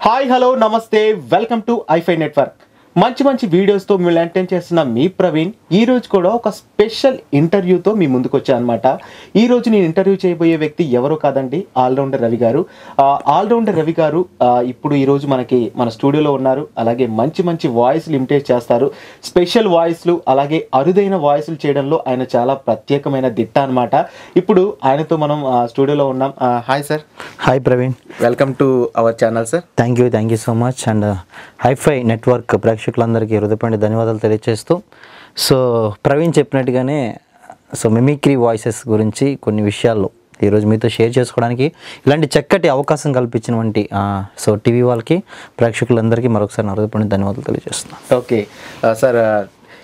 Hi hello నమస్తే welcome to hifi network మంచి మంచి వీడియోస్తో మిమ్మల్ని ఎంటర్టైన్ చేస్తున్న మీ ప్రవీణ్ ఈ రోజు కూడా ఒక స్పెషల్ ఇంటర్వ్యూతో మీ ముందుకు వచ్చా అనమాట ఈ రోజు నేను ఇంటర్వ్యూ చేయబోయే వ్యక్తి ఎవరో కాదండి ఆల్రౌండర్ రవి గారు ఆ, ఆల్రౌండర్ రవి గారు ఆ, ఇప్పుడు ఈ రోజు మనకి మన స్టూడియోలో ఉన్నారు అలాగే మంచి మంచి వాయిస్లు ఇమిటేట్ చేస్తారు స్పెషల్ వాయిస్లు అలాగే అరుదైన వాయిస్లు చేయడంలో ఆయన చాలా ప్రత్యేకమైన దిట్ట అనమాట ఇప్పుడు ఆయనతో మనం ఆ, స్టూడియోలో ఉన్నాం ఆ, hi sir hi Praveen welcome to our channel sir thank you thank you so much and hifi network ప్రేక్షకులందరికీ హృదయపడి ధన్యవాదాలు తెలియజేస్తూ సో ప్రవీణ్ చెప్పినట్టుగానే సో మిమిక్రీ వాయిసెస్ గురించి కొన్ని విషయాల్లో ఈరోజు మీతో షేర్ చేసుకోవడానికి ఇలాంటి చక్కటి అవకాశం కల్పించినటువంటి ఆ, సో టీవీ వాళ్ళకి ప్రేక్షకులందరికీ మరొకసారి నా హృదయపడి ధన్యవాదాలు తెలియజేస్తున్నాను ఓకే ఆ, సార్ ఆ,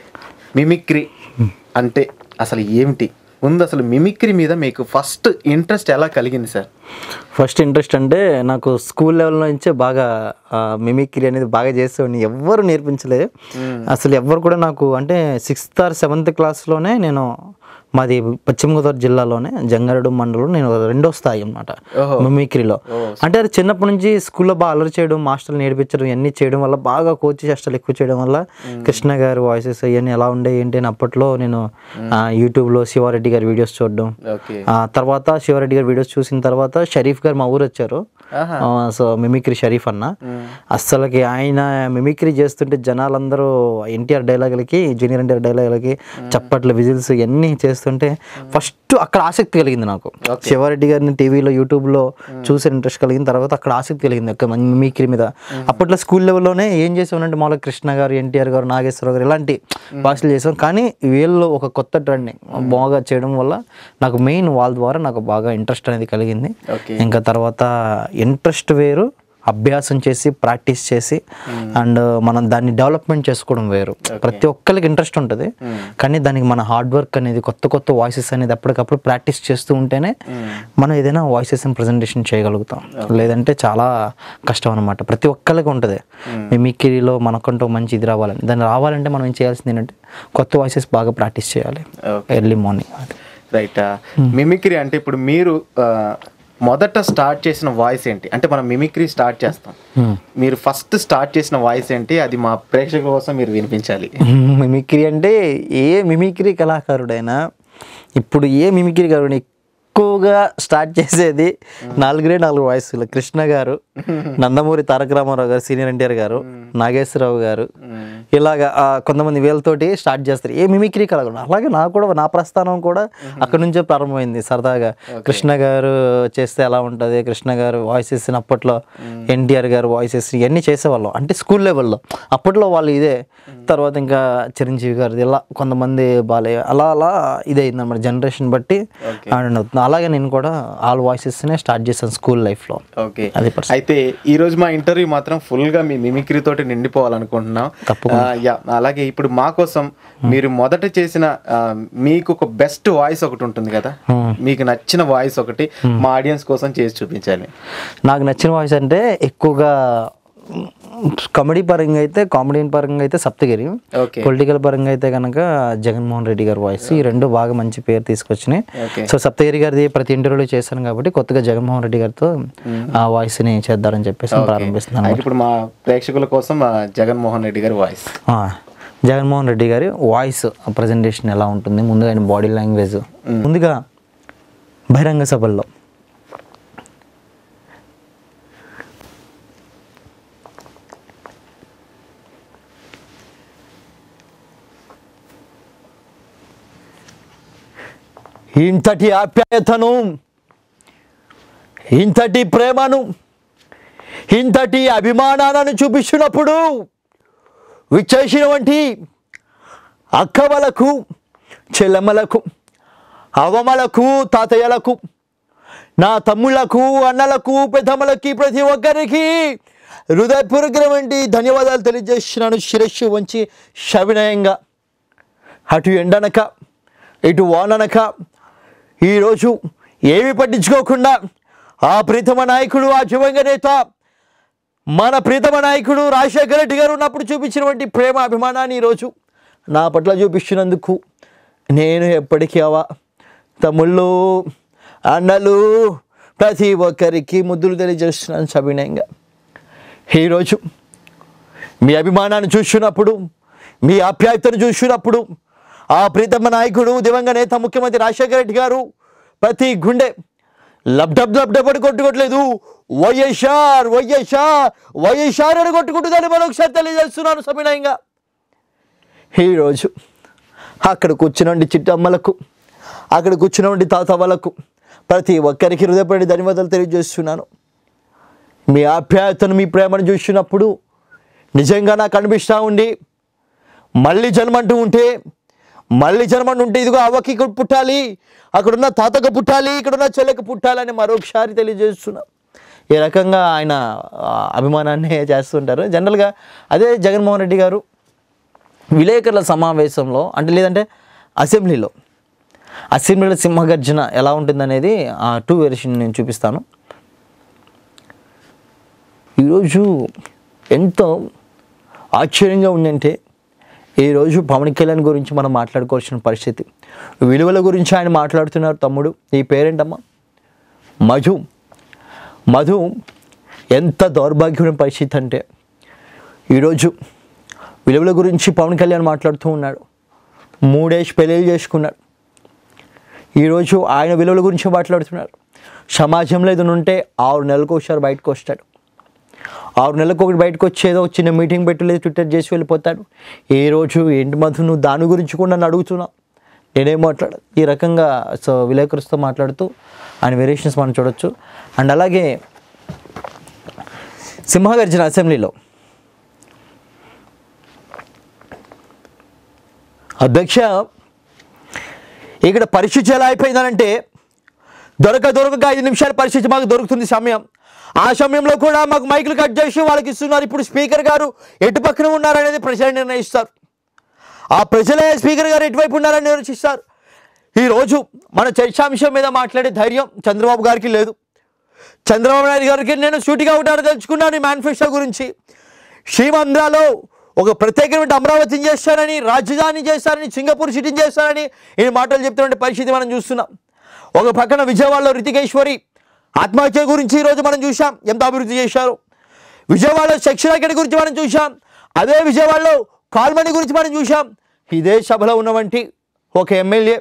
మిమిక్రీ అంటే అసలు ఏమిటి ముందు అసలు మిమిక్రీ మీద మీకు ఫస్ట్ ఇంట్రెస్ట్ ఎలా కలిగింది సార్ ఫస్ట్ ఇంట్రెస్ట్ అంటే నాకు స్కూల్ లెవెల్ నుంచే బాగా మిమిక్రీ అనేది బాగా చేసేవాడిని ఎవ్వరు నేర్పించలేదు అసలు ఎవ్వరు కూడా నాకు అంటే సిక్స్త్ ఆర్ సెవెంత్ క్లాస్లోనే నేను మాది పశ్చిమ గోదావరి జిల్లాలోనే జంగారెడ్డి మండలం నేను రెండో స్థాయి అనమాట ఓహో. మిమిక్రీలో అంటే అది చిన్నప్పటి నుంచి స్కూల్లో బాగా అల్లరి చేయడం మాస్టర్లు నేర్పించడం ఇవన్నీ చేయడం వల్ల బాగా కోచ్ చేష్టలు ఎక్కువ చేయడం వల్ల కృష్ణ గారి వాయిసెస్ అవన్నీ ఎలా ఉండే ఏంటి అని అప్పట్లో నేను ఆ, యూట్యూబ్లో శివారెడ్డి గారి వీడియోస్ చూడడం ఓకే ఆ తర్వాత శివారెడ్డి గారి వీడియోస్ చూసిన తర్వాత షరీఫ్ గారు మా ఊరు వచ్చారు ఆహా. ఆ, సో మిమిక్రీ షరీఫ్ అన్న అస్సలకి ఆయన మిమిక్రీ చేస్తుంటే జనాలందరూ ఎన్టీఆర్ డైలాగులకి జూనియర్ ఎన్టీఆర్ డైలాగులకి చప్పట్లు విజిల్స్ ఇవన్నీ చేస్తుంటే ఫస్ట్ అక్కడ ఆసక్తి కలిగింది నాకు శివారెడ్డి గారిని టీవీలో యూట్యూబ్లో చూసి ఇంట్రెస్ట్ కలిగిన తర్వాత అక్కడ ఆసక్తి కలిగింది ఒక మంచి మిమిక్రీ మీద అప్పట్లో స్కూల్ లెవెల్లోనే ఏం చేసామంటే మామూలుగా కృష్ణ గారు ఎన్టీఆర్ గారు నాగేశ్వరరావు గారు ఇలాంటి భాషలు చేసాం కానీ వీళ్ళు ఒక కొత్త ట్రెండింగ్ బాగా చేయడం వల్ల నాకు మెయిన్ వాళ్ళ ద్వారా నాకు బాగా ఇంట్రెస్ట్ అనేది కలిగింది ఓకే ఇంకా తర్వాత ఇంట్రెస్ట్ వేరు అభ్యాసం చేసి ప్రాక్టీస్ చేసి అండ్ మనం దాన్ని డెవలప్మెంట్ చేసుకోవడం వేరు ప్రతి ఒక్కరికి ఇంట్రెస్ట్ ఉంటుంది కానీ దానికి మన హార్డ్ వర్క్ అనేది కొత్త కొత్త వాయిసెస్ అనేది ఎప్పటికప్పుడు ప్రాక్టీస్ చేస్తూ ఉంటేనే మనం ఏదైనా వాయిసెస్ ప్రజెంటేషన్ చేయగలుగుతాం లేదంటే చాలా కష్టం అనమాట ప్రతి ఒక్కరికి ఉంటుంది మిమిక్రీలో మనకంటూ మంచి ఇది రావాలని దాన్ని రావాలంటే మనం ఏం చేయాల్సింది ఏంటంటే కొత్త వాయిసెస్ బాగా ప్రాక్టీస్ చేయాలి okay early morning right mimicry అంటే ఇప్పుడు మీరు ఆ, మొదట స్టార్ట్ చేసిన వాయిస్ ఏంటి అంటే మనం మిమిక్రీ స్టార్ట్ చేస్తాం మీరు ఫస్ట్ స్టార్ట్ చేసిన వాయిస్ ఏంటి అది మా ప్రేక్షకుల కోసం మీరు వినిపించాలి మిమిక్రీ అంటే ఏ మిమిక్రీ కళాకారుడైనా ఇప్పుడు ఏ మిమిక్రీ కారుడు ఎక్కువగా స్టార్ట్ చేసేది నాలుగురే నాలుగు వాయిస్లు కృష్ణ గారు నందమూరి తారక రామారావు గారు సీనియర్ ఎన్టీఆర్ గారు నాగేశ్వరరావు గారు ఇలాగా ఆ, కొంతమంది వీళ్ళతోటి స్టార్ట్ చేస్తారు ఏ మిమిక్రీ కళాకారుడు అలాగే నాకు కూడా నా ప్రస్థానం కూడా అక్కడ నుంచే ప్రారంభమైంది సరదాగా కృష్ణ గారు చేస్తే ఎలా ఉంటుంది కృష్ణ గారు వాయిసెస్ అప్పట్లో ఎన్టీఆర్ గారు వాయిసెస్ ఇవన్నీ చేసేవాళ్ళం అంటే స్కూల్ లెవెల్లో అప్పట్లో వాళ్ళు ఇదే తర్వాత ఇంకా చిరంజీవి గారిది ఇలా కొంతమంది బాలయ్య అలా అలా ఇదే అయిందన్నమాట జనరేషన్ బట్టి ఆడడం అవుతుంది అలాగే నేను కూడా ఆల్ వాయిసెస్నే స్టార్ట్ చేశాను స్కూల్ లైఫ్లో ఓకే అది పరిస్థితి. అయితే ఈ రోజు మా ఇంటర్వ్యూ మాత్రం ఫుల్ గా మీ మిమిక్రీ తోటి నిండిపోవాలనుకుంటున్నాం తప్పకుండా. ఆ, యా అలాగే ఇప్పుడు మా కోసం మీరు మొదట చేసిన ఆ, మీకు ఒక బెస్ట్ వాయిస్ ఒకటి ఉంటుంది కదా మీకు నచ్చిన వాయిస్ ఒకటి మా ఆడియన్స్ కోసం చేసి చూపించాలి నాకు నచ్చిన వాయిస్ అంటే ఎక్కువగా కామెడీ పరంగా అయితే కామెడీ పరంగా అయితే సప్తగిరి ఓకే పొలిటికల్ పరంగా అయితే కనుక జగన్మోహన్ రెడ్డి గారి వాయిస్ ఈ రెండు బాగా మంచి పేరు తీసుకొచ్చినాయి ఓకే సో సప్తగిరి గారిది ప్రతి ఇంటర్వ్యూలో చేశాను కాబట్టి కొత్తగా జగన్మోహన్ రెడ్డి గారితో ఆ వాయిస్ ని చేద్దారని చెప్పేసి ప్రారంభిస్తున్నాను అయితే ఇప్పుడు మా ప్రేక్షకుల కోసం ఆ, జగన్మోహన్ రెడ్డి గారి వాయిస్ ఆ, జగన్మోహన్ రెడ్డి గారి వాయిస్ ప్రజెంటేషన్ ఎలా ఉంటుంది ముందుగా ఆయన బాడీ లాంగ్వేజ్ ముందుగా బహిరంగ సభల్లో ఇంతటి ఆప్యాయతను ఇంతటి ప్రేమను ఇంతటి అభిమానాలను చూపిస్తున్నప్పుడు విచ్చేసినటువంటి అక్కవలకు చెల్లెమ్మలకు అవమలకు తాతయ్యలకు నా తమ్ముళ్లకు అన్నలకు పెద్దమ్మలకి ప్రతి ఒక్కరికి హృదయపూర్వకమైనటువంటి ధన్యవాదాలు తెలియజేస్తున్నాను శిరస్సు వంచి సవినయంగా అటు ఎండనక ఇటు వాననక ఈరోజు ఏమి పట్టించుకోకుండా ఆ ప్రీతమ నాయకుడు ఆ దివంగ నేత మన ప్రీతమ నాయకుడు రాజశేఖర రెడ్డి గారు ఉన్నప్పుడు చూపించినటువంటి ప్రేమ అభిమానాన్ని ఈరోజు నా పట్ల చూపిస్తున్నందుకు నేను ఎప్పటికీ అవా తమ్ముళ్ళు అన్నలు ప్రతి ఒక్కరికి ముద్దులు తెలియజేస్తున్నాను సవినయంగా ఈరోజు మీ అభిమానాన్ని చూస్తున్నప్పుడు మీ ఆప్యాయతను చూస్తున్నప్పుడు ఆ ప్రీతమ్మ నాయకుడు దివంగ నేత ముఖ్యమంత్రి రాజశేఖర రెడ్డి గారు ప్రతి గుండె లబ్డబ్ లబ్డబడి కొట్టుకోవట్లేదు వైఎస్ఆర్ వైఎస్ఆర్ వైఎస్ఆర్ అని కొట్టుకుంటుందని మరొకసారి తెలియజేస్తున్నాను సవినయంగా ఈరోజు అక్కడ కూర్చునండి చిట్టమ్మలకు అక్కడ కూర్చునండి తాతవ్వలకు ప్రతి ఒక్కరికి హృదయపడి ధన్యవాదాలు తెలియజేస్తున్నాను మీ ఆప్యాయతను మీ ప్రేమను చూసినప్పుడు నిజంగా నాకు అనిపిస్తూ ఉండి మళ్ళీ జన్మంటూ ఉంటే మళ్ళీ జన్మంటూ ఉంటే ఇదిగో అవ్వకి ఇక్కడ పుట్టాలి అక్కడున్న తాతకు పుట్టాలి ఇక్కడున్న చెల్లెకు పుట్టాలని మరొకసారి తెలియజేస్తున్నా ఈ రకంగా ఆయన ఆ, అభిమానాన్ని చేస్తుంటారు జనరల్గా అదే జగన్మోహన్ రెడ్డి గారు విలేకరుల సమావేశంలో అంటే లేదంటే అసెంబ్లీలో అసెంబ్లీలో సింహగర్జన ఎలా ఉంటుందనేది ఆ టూ వెర్షన్ నేను చూపిస్తాను ఈరోజు ఎంతో ఆశ్చర్యంగా ఉందంటే ఈరోజు పవన్ కళ్యాణ్ గురించి మనం మాట్లాడుకోవాల్సిన పరిస్థితి విలువల గురించి ఆయన మాట్లాడుతున్నారు తమ్ముడు ఈ పేరేంటమ్మా మధు మధు ఎంత దౌర్భాగ్యమైన పరిస్థితి అంటే ఈరోజు విలువల గురించి పవన్ కళ్యాణ్ మాట్లాడుతూ ఉన్నాడు మూడేసి పెళ్ళిళ్ళు చేసుకున్నాడు ఈరోజు ఆయన విలువల గురించి మాట్లాడుతున్నాడు సమాజంలో ఏదైనా ఉంటే ఆరు నెలలకు ఒకసారి బయటకు వస్తాడు ఆరు నెలలకు ఒకటి బయటకు వచ్చేదో చిన్న మీటింగ్ పెట్టలేదు ట్విట్టర్ చేసి వెళ్ళిపోతాడు ఏ రోజు ఏంటి మధు నువ్వు దాని గురించి కూడా నన్ను అడుగుతున్నావు నేనేం మాట్లాడ ఈ రకంగా సో విలేకరులతో మాట్లాడుతూ ఆయన వేరియేషన్స్ మనం చూడొచ్చు అండ్ అలాగే సింహగర్జన అసెంబ్లీలో అధ్యక్ష ఇక్కడ పరిస్థితి ఎలా అయిపోయిందనంటే దొరక దొరకక ఐదు నిమిషాల పరిస్థితి మాకు దొరుకుతుంది సమయం ఆ సమయంలో కూడా మాకు మైకులు కట్ చేసి వాళ్ళకి ఇస్తున్నారు ఇప్పుడు స్పీకర్ గారు ఎటు పక్కన ఉన్నారనేది ప్రజలు నిర్ణయిస్తారు ఆ ప్రజలే స్పీకర్ గారు ఎటువైపు ఉన్నారని నిర్ణయిస్తారు ఈరోజు మన చర్చాంశం మీద మాట్లాడే ధైర్యం చంద్రబాబు గారికి లేదు చంద్రబాబు నాయుడు గారికి నేను సూటిగా ఉంటాను తెలుసుకున్నాను ఈ మేనిఫెస్టో గురించి శ్రీమంధ్రాలో ఒక ప్రత్యేకమైన అమరావతిని చేస్తానని రాజధాని చేస్తానని సింగపూర్ సిటీని చేస్తానని ఈ మాటలు చెప్తున్న పరిస్థితి మనం చూస్తున్నాం ఒక పక్కన విజయవాడలో రితికేశ్వరి ఆత్మహత్య గురించి ఈరోజు మనం చూసాం ఎంత అభివృద్ధి చేశారు విజయవాడలో సెక్షన్ అక్కడి గురించి మనం చూసాం అదే విజయవాడలో కాల్మణి గురించి మనం చూసాం ఇదే సభలో ఉన్నవంటి ఒక ఎమ్మెల్యే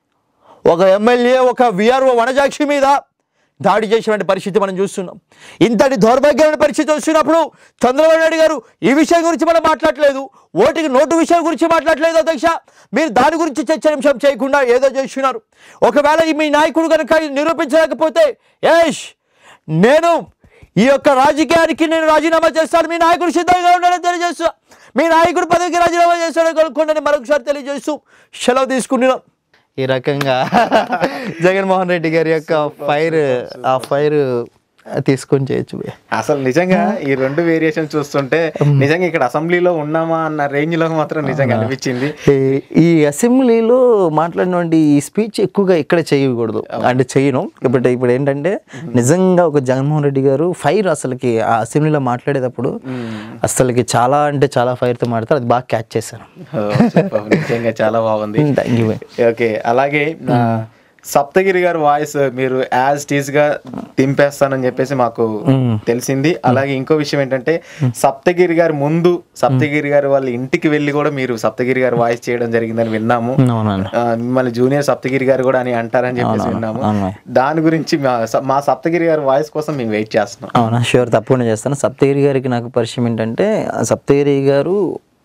ఒక ఎమ్మెల్యే ఒక విఆర్ఓ వనజాక్షి మీద దాడి చేసినటువంటి పరిస్థితి మనం చూస్తున్నాం ఇంతటి దౌర్భాగ్యమైన పరిస్థితి వస్తున్నప్పుడు చంద్రబాబు నాయుడు గారు ఈ విషయం గురించి మనం మాట్లాడలేదు ఓటికి నోటు విషయం గురించి మాట్లాడలేదు అధ్యక్ష మీరు దాని గురించి చర్చనింశం చేయకుండా ఏదో చేస్తున్నారు ఒకవేళ ఈ మీ నాయకుడు కనుక ఇది నిరూపించలేకపోతే ఏష్ నేను ఈ యొక్క రాజకీయానికి నేను రాజీనామా చేస్తాను మీ నాయకుడు సిద్ధంగా ఉండాలని తెలియజేస్తా మీ నాయకుడు పదవికి రాజీనామా చేస్తాడని కనుక్కోండి మరొకసారి తెలియజేస్తూ సెలవు తీసుకుంటున్నాం ఈ రకంగా జగన్మోహన్ రెడ్డి గారి యొక్క ఫైర్ ఆ ఫైర్ తీసుకొని చేయొచ్చు అసలు నిజంగా ఈ రెండు వేరియేషన్ చూస్తుంటే నిజంగా ఇక్కడ అసెంబ్లీలో ఉన్నామా అన్న రేంజ్ లో మాత్రం నిజంగా అనిపించింది ఈ- ఈ అసెంబ్లీలో మాట్లాడినటువంటి ఈ స్పీచ్ ఎక్కువగా ఇక్కడ చేయకూడదు అంటే చేయను ఇప్పుడు ఇప్పుడు ఏంటంటే నిజంగా ఒక జగన్మోహన్ రెడ్డి గారు ఫైర్ అసలుకి ఆ అసెంబ్లీలో మాట్లాడేటప్పుడు అసలుకి చాలా అంటే చాలా ఫైర్తో మాట్లాడతారు అది బాగా క్యాచ్ చేశాను ఓ, సూపర్. నిజంగా చాలా బాగుంది థ్యాంక్ యూ ఓకే అలాగే ఆ, సప్తగిరి గారి వాయిస్ మీరు యాజ్ టీజ్ గా దింపేస్తానని చెప్పేసి మాకు తెలిసింది అలాగే ఇంకో విషయం ఏంటంటే సప్తగిరి గారి ముందు సప్తగిరి గారి వాళ్ళ ఇంటికి వెళ్ళి కూడా మీరు సప్తగిరి గారి వాయిస్ చేయడం జరిగిందని విన్నాము అవునండి ఆ, మిమ్మల్ని జూనియర్ సప్తగిరి గారు కూడా అని అంటారని చెప్పేసి విన్నాము అవును. దాని గురించి మా స- మా సప్తగిరి గారి వాయిస్ కోసం మేము వెయిట్ చేస్తున్నాం అవునా షూర్ తప్పకుండా చేస్తాను సప్తగిరి గారికి నాకు పరిచయం ఏంటంటే ఆ సప్తగిరి గారు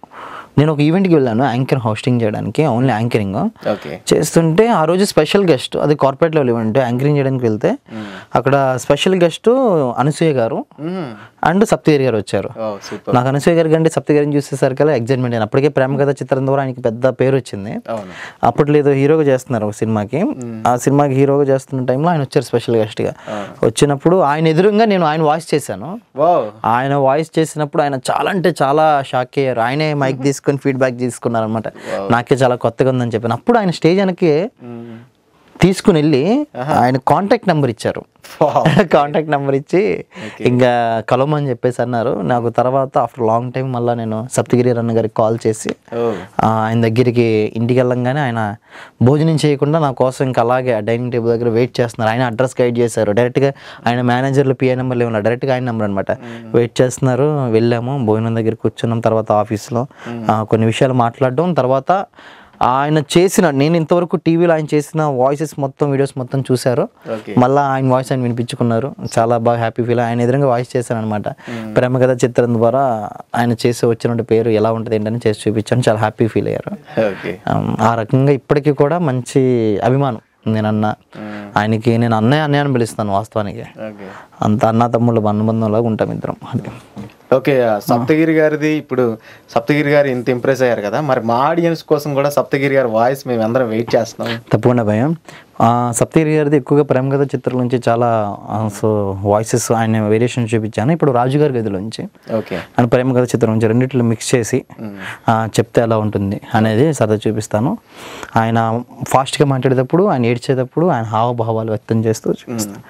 నేను ఒక ఈవెంట్కి వెళ్ళాను యాంకర్ హోస్టింగ్ చేయడానికి ఓన్లీ యాంకరింగ్ ఓకే చేస్తుంటే ఆ రోజు స్పెషల్ గెస్ట్ అది కార్పొరేట్ లెవెల్ ఈవెంట్ యాంకరింగ్ చేయడానికి వెళ్తే అక్కడ స్పెషల్ గెస్ట్ అనసూయ గారు అండ్ సప్తగిరి గారు వచ్చారు ఓ సూపర్ నాకు అనసూయ గారి కంటే సప్తగిరిని చూసేసరికల్లా ఎగ్జైట్మెంట్ అయిన అప్పటికే ప్రేమ కథ చిత్రం ద్వారా ఆయనకి పెద్ద పేరు వచ్చింది అవును అప్పట్లో ఏదో హీరోగా చేస్తున్నారు ఒక సినిమాకి ఆ సినిమాకి హీరోగా చేస్తున్న టైంలో ఆయన వచ్చారు స్పెషల్ గెస్ట్గా వచ్చినప్పుడు ఆయన ఎదురుగా నేను ఆయన వాయిస్ చేశాను వా ఆయన వాయిస్ చేసినప్పుడు ఆయన చాలా అంటే చాలా షాక్ అయ్యారు ఆయనే మైక్ తీసుకొని ఫీడ్బ్యాక్ తీసుకున్నారు అనమాట నాకే చాలా కొత్తగా ఉందని చెప్పాను అప్పుడు ఆయన స్టేజ్ వెనక్కి తీసుకుని వెళ్ళి ఆయన కాంటాక్ట్ నెంబర్ ఇచ్చారు కాంటాక్ట్ నెంబర్ ఇచ్చి ఇంకా కలవమని చెప్పేసి అన్నారు నాకు తర్వాత ఆఫ్టర్ లాంగ్ టైం మళ్ళీ నేను సప్తగిరి రన్న గారికి కాల్ చేసి ఓ ఆ, ఆయన దగ్గరికి ఇంటికి వెళ్ళంగానే ఆయన భోజనం చేయకుండా నా కోసం ఇంకా అలాగే డైనింగ్ టేబుల్ దగ్గర వెయిట్ చేస్తున్నారు ఆయన అడ్రస్ గైడ్ చేశారు డైరెక్ట్గా ఆయన మేనేజర్లు పిఐ నెంబర్లు ఏమన్నా డైరెక్ట్గా ఆయన నెంబర్ అనమాట వెయిట్ చేస్తున్నారు వెళ్ళాము భోజనం దగ్గర కూర్చున్నాం తర్వాత ఆఫీస్లో కొన్ని విషయాలు మాట్లాడడం తర్వాత ఆయన చేసిన నేను ఇంతవరకు టీవీలో ఆయన చేసిన వాయిసెస్ మొత్తం వీడియోస్ మొత్తం చూశారు ఓకే మళ్ళీ ఆయన వాయిస్ ఆయన వినిపించుకున్నారు చాలా బాగా హ్యాపీ ఫీల్ ఆయన ఎదురుగా వాయిస్ చేశాను అనమాట ప్రేమ కథ చిత్రం ద్వారా ఆయన చేసి వచ్చిన పేరు ఎలా ఉంటుంది ఏంటని చేసి చూపించాను చాలా హ్యాపీ ఫీల్ అయ్యారు ఓకే ఆమ్, ఆ రకంగా ఇప్పటికీ కూడా మంచి అభిమానం నేను అన్న ఆయనకి నేను అన్నయ్య అన్నయ్య అని పిలుస్తాను వాస్తవానికి ఓకే అంత అన్న తమ్ముళ్ళు బంధుబంధంలాగా ఉంటాం ఇద్దరం అది ఓకే ఆ సప్తగిరి గారిది ఇప్పుడు సప్తగిరి గారు ఇంత ఇంప్రెస్ అయ్యారు కదా మరి మా ఆడియన్స్ కోసం కూడా సప్తగిరి గారి వాయిస్ మేము అందరం వెయిట్ చేస్తున్నాం తప్పకుండా భయం ఆ, సప్తగిరి గారిది ఎక్కువగా ప్రేమ కథ చిత్రం నుంచి చాలా ఆ, సో వాయిసెస్ ఆయన వేరియేషన్ చూపించాను ఇప్పుడు రాజుగారి గదిలోంచి ఓకే ఆయన ప్రేమ కథ చిత్రం నుంచి రెండిట్లో మిక్స్ చేసి ఆ, చెప్తే ఎలా ఉంటుంది అనేది సరదా చూపిస్తాను ఆయన ఫాస్ట్గా మాట్లాడేటప్పుడు ఆయన ఏడ్చేటప్పుడు ఆయన హావభావాలు వ్యక్తం చేస్తూ చూపిస్తాను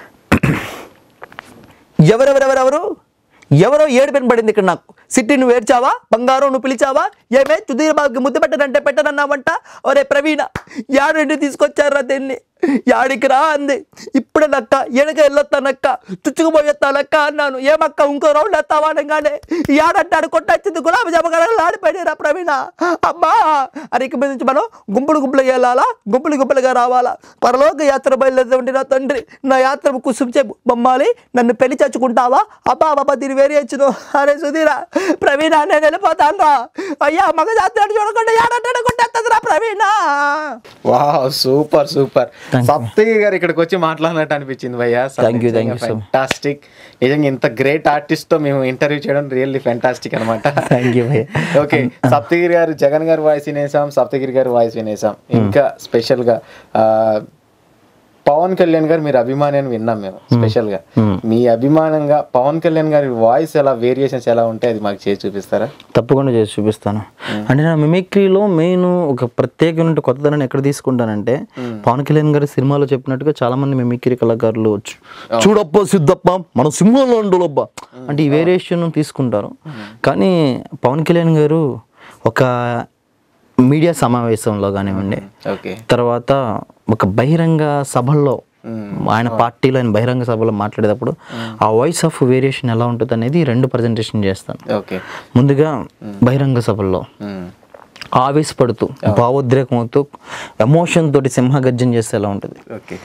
ఎవరెవరెవరెవరు ఎవరో ఏడు పెన్ పడింది ఇక్కడ నాకు సిట్టి నువ్వు ఏడ్చావా బంగారం నువ్వు పిలిచావా ఏమే తుదీర బాగా ముద్దు పెట్టనంటే పెట్టనన్నావంట ఒరే ప్రవీణ యాడండి తీసుకొచ్చారా దీన్ని యాడికి రా అంది ఇప్పుడే నక్క ఎనక వెళ్ళొస్తానక్క చుచ్చుకుపోయేస్తానక్క అన్నాను ఏమక్క ఇంకో రౌండ్ వేస్తావా అనగానే యాడంటాడు కొట్టొచ్చింది గులాబీ జమగడలు ఆడిపోయినా ప్రవీణ అమ్మా అరికి మీద నుంచి మనం గుంపులు గుంపులుగా వెళ్ళాలా గుంపులు గుంపులుగా రావాలా పరలోక యాత్ర బయలుదేరి నా తండ్రి నా యాత్ర కుసుం చెప్పు బొమ్మాలి నన్ను పెళ్లి చచ్చుకుంటావా అబ్బా బాబా దీని వేరే వచ్చును అరే సుధీరా ప్రవీణ నేను వెళ్ళిపోతాను రా అయ్యా మగ జాతర చూడకుండా యాడంటాడు కొట్టేస్తుందిరా ప్రవీణ wow super super Saptagiri garu ఇక్కడికి వచ్చి మాట్లాడినట్టు అనిపించింది భయ్యా Thank you, thank you so much. Fantastic నిజంగా ఇంత గ్రేట్ ఆర్టిస్ట్ తో మేము ఇంటర్వ్యూ చేయడం రియల్లీ ఫెంటాస్టిక్ అనమాట థ్యాంక్ యూ భయ్య ఓకే సప్తగిరి గారు జగన్ గారి వాయిస్ వినేసాం సప్తగిరి గారి వాయిస్ వినేసాం ఇంకా స్పెషల్ గా ఆ, పవన్ కళ్యాణ్ గారు మీరు అభిమాని అని విన్నాం మేము స్పెషల్ గా మీ అభిమానంగా పవన్ కళ్యాణ్ గారి వాయిస్ ఎలా వేరియేషన్స్ ఎలా ఉంటాయి అది మాకు చేసి చూపిస్తారా తప్పకుండా చేసి చూపిస్తాను అంటే నా మిమిక్రీలో మెయిన్ ఒక ప్రత్యేకమైన కొత్తదనాన్ని ఎక్కడ తీసుకుంటానంటే పవన్ కళ్యాణ్ గారి సినిమాలో చెప్పినట్టుగా చాలా మంది మిమిక్రీ కళాకారులు చూ- చూడప్ప సిద్ధప్ప మన సింహంలో ఉండాలబ్బా అంటే ఈ వేరియేషన్ తీసుకుంటారు కానీ పవన్ కళ్యాణ్ గారు ఒక మీడియా సమావేశంలో కానివ్వండి ఓకే తర్వాత ఒక బహిరంగ సభల్లో ఆయన పార్టీలో ఆయన బహిరంగ సభలో మాట్లాడేటప్పుడు ఆ వాయిస్ ఆఫ్ వేరియేషన్ ఎలా ఉంటుంది అనేది రెండు ప్రజెంటేషన్ చేస్తాను ఓకే ముందుగా బహిరంగ సభల్లో ఆవేశపడుతూ భావోద్రేకం అవుతూ ఎమోషన్ తోటి సింహగర్జన చేస్తే ఎలా ఉంటుంది ఓకే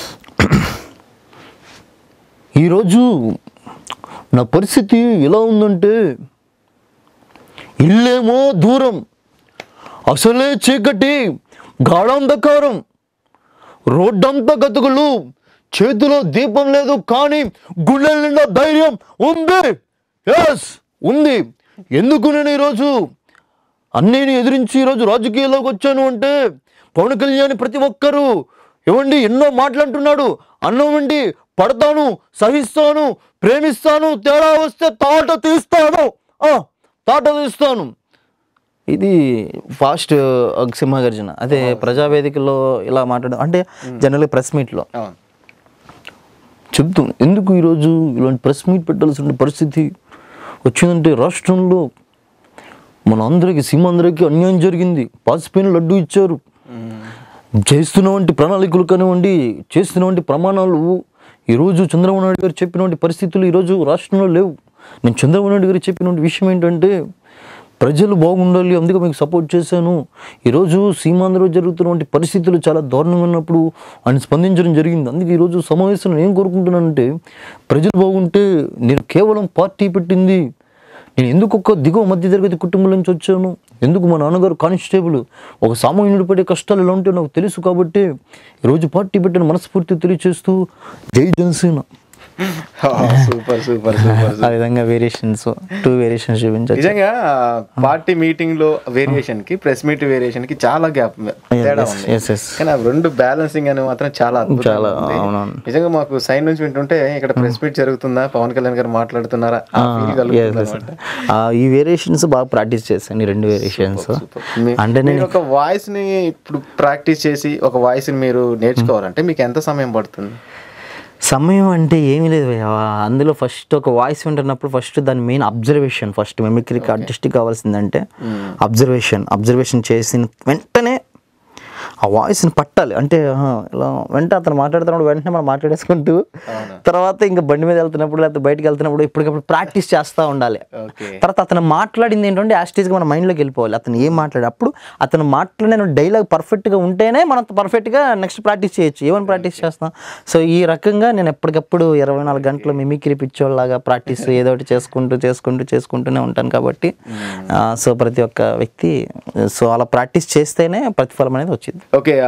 ఈరోజు నా పరిస్థితి ఎలా ఉందంటే ఇల్లేమో దూరం అసలే చీకటి గాఢాంధకారం రోడ్డంతా గతుకులు చేతిలో దీపం లేదు కానీ గుండెల నిండా ధైర్యం ఉంది ఎస్ ఉంది ఎందుకు నేను ఈరోజు అన్నీని ఎదిరించి ఈరోజు రాజకీయాల్లోకి వచ్చాను అంటే పవన్ కళ్యాణ్ ప్రతి ఒక్కరూ ఏమండి ఎన్నో మాట్లాడుతున్నాడు అన్నమండి పడతాను సహిస్తాను ప్రేమిస్తాను తేడా వస్తే తాట తీస్తాను ఆ, తాట తీస్తాను ఇది ఫాస్ట్ సింహగర్జన అదే ప్రజావేదికలో ఇలా మాట్లాడడం అంటే జనరల్గా ప్రెస్ మీట్లో అవును చెప్తాం ఎందుకు ఈరోజు ఇలాంటి ప్రెస్ మీట్ పెట్టాల్సిన పరిస్థితి వచ్చిందంటే రాష్ట్రంలో మన అందరికి సీమాంధ్రకి అన్యాయం జరిగింది పాసిపోయిన లడ్డు ఇచ్చారు చేస్తున్నవంటి ప్రణాళికలు కానివ్వండి చేస్తున్నవంటి ప్రమాణాలు ఈరోజు చంద్రబాబు నాయుడు గారు చెప్పినటువంటి పరిస్థితులు ఈరోజు రాష్ట్రంలో లేవు నేను చంద్రబాబు నాయుడు గారు చెప్పినటువంటి విషయం ఏంటంటే ప్రజలు బాగుండాలి అందుకే మీకు సపోర్ట్ చేశాను ఈరోజు సీమాంధ్రలో జరుగుతున్నటువంటి పరిస్థితులు చాలా దారుణంగా ఉన్నప్పుడు ఆయన స్పందించడం జరిగింది అందుకే ఈరోజు సమావేశంలో ఏం కోరుకుంటున్నానంటే ప్రజలు బాగుంటే నేను కేవలం పార్టీ పెట్టింది నేను ఎందుకు ఒక దిగువ మధ్య తరగతి కుటుంబం నుంచి వచ్చాను ఎందుకు మా నాన్నగారు కానిస్టేబుల్ ఒక సామాన్యుడు పడే కష్టాలు ఎలా ఉంటాయో నాకు తెలుసు కాబట్టి ఈరోజు పార్టీ పెట్టిన మనస్ఫూర్తి తెలియచేస్తూ జై జనసేన సూపర్ సూపర్ సూపర్ ఆ విధంగా వేరియేషన్స్ టూ వేరియేషన్స్ చూపించవచ్చు నిజంగా పార్టీ మీటింగ్ లో వేరియేషన్ కి ప్రెస్ మీట్ వేరియేషన్ కి చాలా గ్యాప్ తేడా ఉంది yes, yes. కానీ ఆ రెండు బ్యాలెన్సింగ్ అని మాత్రం చాలా అద్భుతంగా చాలా ఉంది. అవునవును నిజంగా మాకు సైన్ నుంచి వింటుంటే ఇక్కడ ప్రెస్ మీట్ జరుగుతుందా పవన్ కళ్యాణ్ గారు మాట్లాడుతున్నారా ఆ feel కలుగుతుంది అన్నమాట. ఆ, ఈ వేరియేషన్స్ బాగా ప్రాక్టీస్ చేశాను ఈ రెండు వేరియేషన్స్ మీ- అంటే నేను మీరు ఒక వాయిస్ ని ఇప్పుడు ప్రాక్టీస్ చేసి ఒక వాయిస్ ని మీరు నేర్చుకోవాలంటే మీకు ఎంత సమయం పడుతుంది సమయం అంటే ఏమీ లేదు భయ్యా. అందులో ఫస్ట్ ఒక వాయిస్ వింటున్నప్పుడు ఫస్ట్ దాని మెయిన్ అబ్జర్వేషన్ ఫస్ట్ మెమిక్రీకి ఆర్టిస్ట్కి కావాల్సిందంటే అబ్జర్వేషన్ అబ్జర్వేషన్ చేసిన వెంటనే ఆ వాయిస్ని పట్టాలి అంటే ఆహా, ఇలా వెంటనే అతను మాట్లాడుతున్నప్పుడు వెంటనే మనం మాట్లాడేసుకుంటూ తర్వాత ఇంకా బండి మీద వెళ్తున్నప్పుడు లేకపోతే బయటకు వెళ్తున్నప్పుడు ఇప్పటికప్పుడు ప్రాక్టీస్ చేస్తూ ఉండాలి ఓకే తర్వాత అతను మాట్లాడింది ఏంటంటే యాస్టేజ్గా మన మైండ్లోకి వెళ్ళిపోవాలి అతను ఏం మాట్లాడు అప్పుడు అతను మాట్లాడిన డైలాగ్ పర్ఫెక్ట్గా ఉంటేనే మనం పర్ఫెక్ట్గా నెక్స్ట్ ప్రాక్టీస్ చేయొచ్చు ఏమని ప్రాక్టీస్ చేస్తాం సో ఈ రకంగా నేను ఎప్పటికప్పుడు ఇరవై నాలుగు గంటలు మిమిక్రీ పిచ్చోళ్ళలాగా ప్రాక్టీస్ ఏదో ఒకటి చేసుకుంటూ చేసుకుంటూ చేసుకుంటూనే ఉంటాను కాబట్టి ఆ, సో ప్రతి ఒక్క వ్యక్తి సో అలా ప్రాక్టీస్ చేస్తేనే ప్రతిఫలం అనేది వచ్చింది ఓకే ఆ,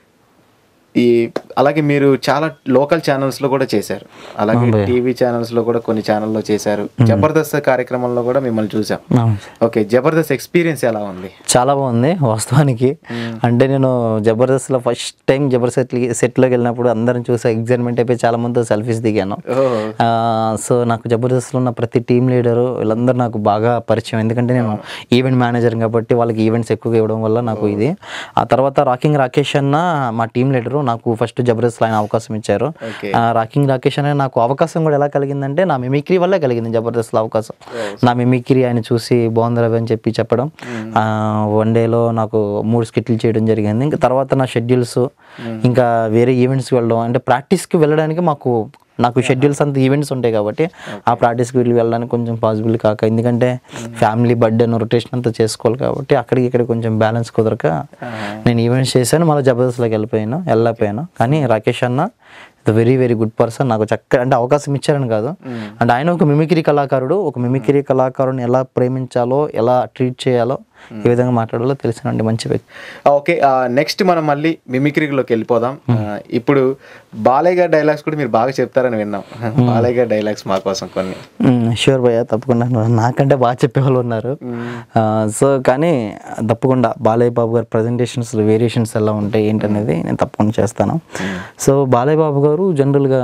ఈ అలాగే మీరు చాలా లోకల్ ఛానల్స్ లో కూడా చేశారు అలాగే టీవీ ఛానల్స్ లో కూడా కొన్ని ఛానల్లో చేశారు జబర్దస్త్ కార్యక్రమంలో కూడా మిమ్మల్ని చూసాం అవును. ఓకే జబర్దస్త్ ఎక్స్పీరియన్స్ ఎలా ఉంది చాలా బాగుంది వాస్తవానికి అంటే నేను జబర్దస్త్లో ఫస్ట్ టైం జబర్దస్త్ సెట్లోకి వెళ్ళినప్పుడు అందరం చూసా ఎగ్జైట్మెంట్ అయిపోయి చాలా మందితో సెల్ఫీస్ దిగాను ఓహ్ ఆ, సో నాకు జబర్దస్త్లో ఉన్న ప్రతి టీం లీడరు వీళ్ళందరూ నాకు బాగా పరిచయం ఎందుకంటే నేను ఈవెంట్ మేనేజర్ కాబట్టి వాళ్ళకి ఈవెంట్స్ ఎక్కువగా ఇవ్వడం వల్ల నాకు ఇది ఆ తర్వాత రాకింగ్ రాకేష్ అన్న మా టీం లీడరు నాకు ఫస్ట్ జబర్దస్త్ ఆయన అవకాశం ఇచ్చారు ఓకే ఆ, రాకింగ్ రాకేష్ అనే నాకు అవకాశం కూడా ఎలా కలిగిందంటే నా మిమిక్రీ వల్లే కలిగింది జబర్దస్త్లో అవకాశం నా మిమిక్రీ ఆయన చూసి బాగుంది రవి అని చెప్పి చెప్పడం వన్ డేలో నాకు మూడు స్కిట్లు చేయడం జరిగింది ఇంకా తర్వాత నా షెడ్యూల్స్ ఇంకా వేరే ఈవెంట్స్కి వెళ్ళడం అంటే ప్రాక్టీస్కి వెళ్ళడానికి మాకు నాకు షెడ్యూల్స్ అంత ఈవెంట్స్ ఉంటాయి కాబట్టి ఆ ప్రాక్టీస్కి వెళ్ళి వెళ్ళడానికి కొంచెం పాసిబుల్ కాక ఎందుకంటే ఫ్యామిలీ బర్త్డే రొటేషన్ అంతా చేసుకోవాలి కాబట్టి అక్కడికి ఇక్కడ కొంచెం బ్యాలెన్స్ కుదరక నేను ఈవెంట్స్ చేశాను మళ్ళీ జబర్దస్త్లోకి వెళ్ళిపోయాను వెళ్ళకపోయాను కానీ రాకేష్ అన్న the very very good person నాకు చక్క అంటే అవకాశం ఇచ్చారని కాదు అంటే ఆయన ఒక మిమిక్రీ కళాకారుడు ఒక మిమిక్రీ కళాకారుని ఎలా ప్రేమించాలో ఎలా ట్రీట్ చేయాలో ఏ విధంగా మాట్లాడాలో తెలిసినండి మంచి వ్యక్తి ఓకే నెక్స్ట్ మనం మళ్ళీ మిమిక్రీలోకి వెళ్ళిపోదాం ఆ, ఇప్పుడు బాలయ్య గారి డైలాగ్స్ కూడా మీరు బాగా చెప్తారని విన్నాం బాలయ్య గారి డైలాగ్స్ మా కోసం కొన్ని షూర్ భయ్య తప్పకుండా నాకంటే బాగా చెప్పేవాళ్ళు ఉన్నారు ఆ, సో కానీ తప్పకుండా బాలయ్య బాబు గారి ప్రజెంటేషన్స్ వేరియేషన్స్ ఎలా ఉంటాయి ఏంటనేది నేను తప్పకుండా చేస్తాను సో బాలయ్య బాబు గారు జనరల్గా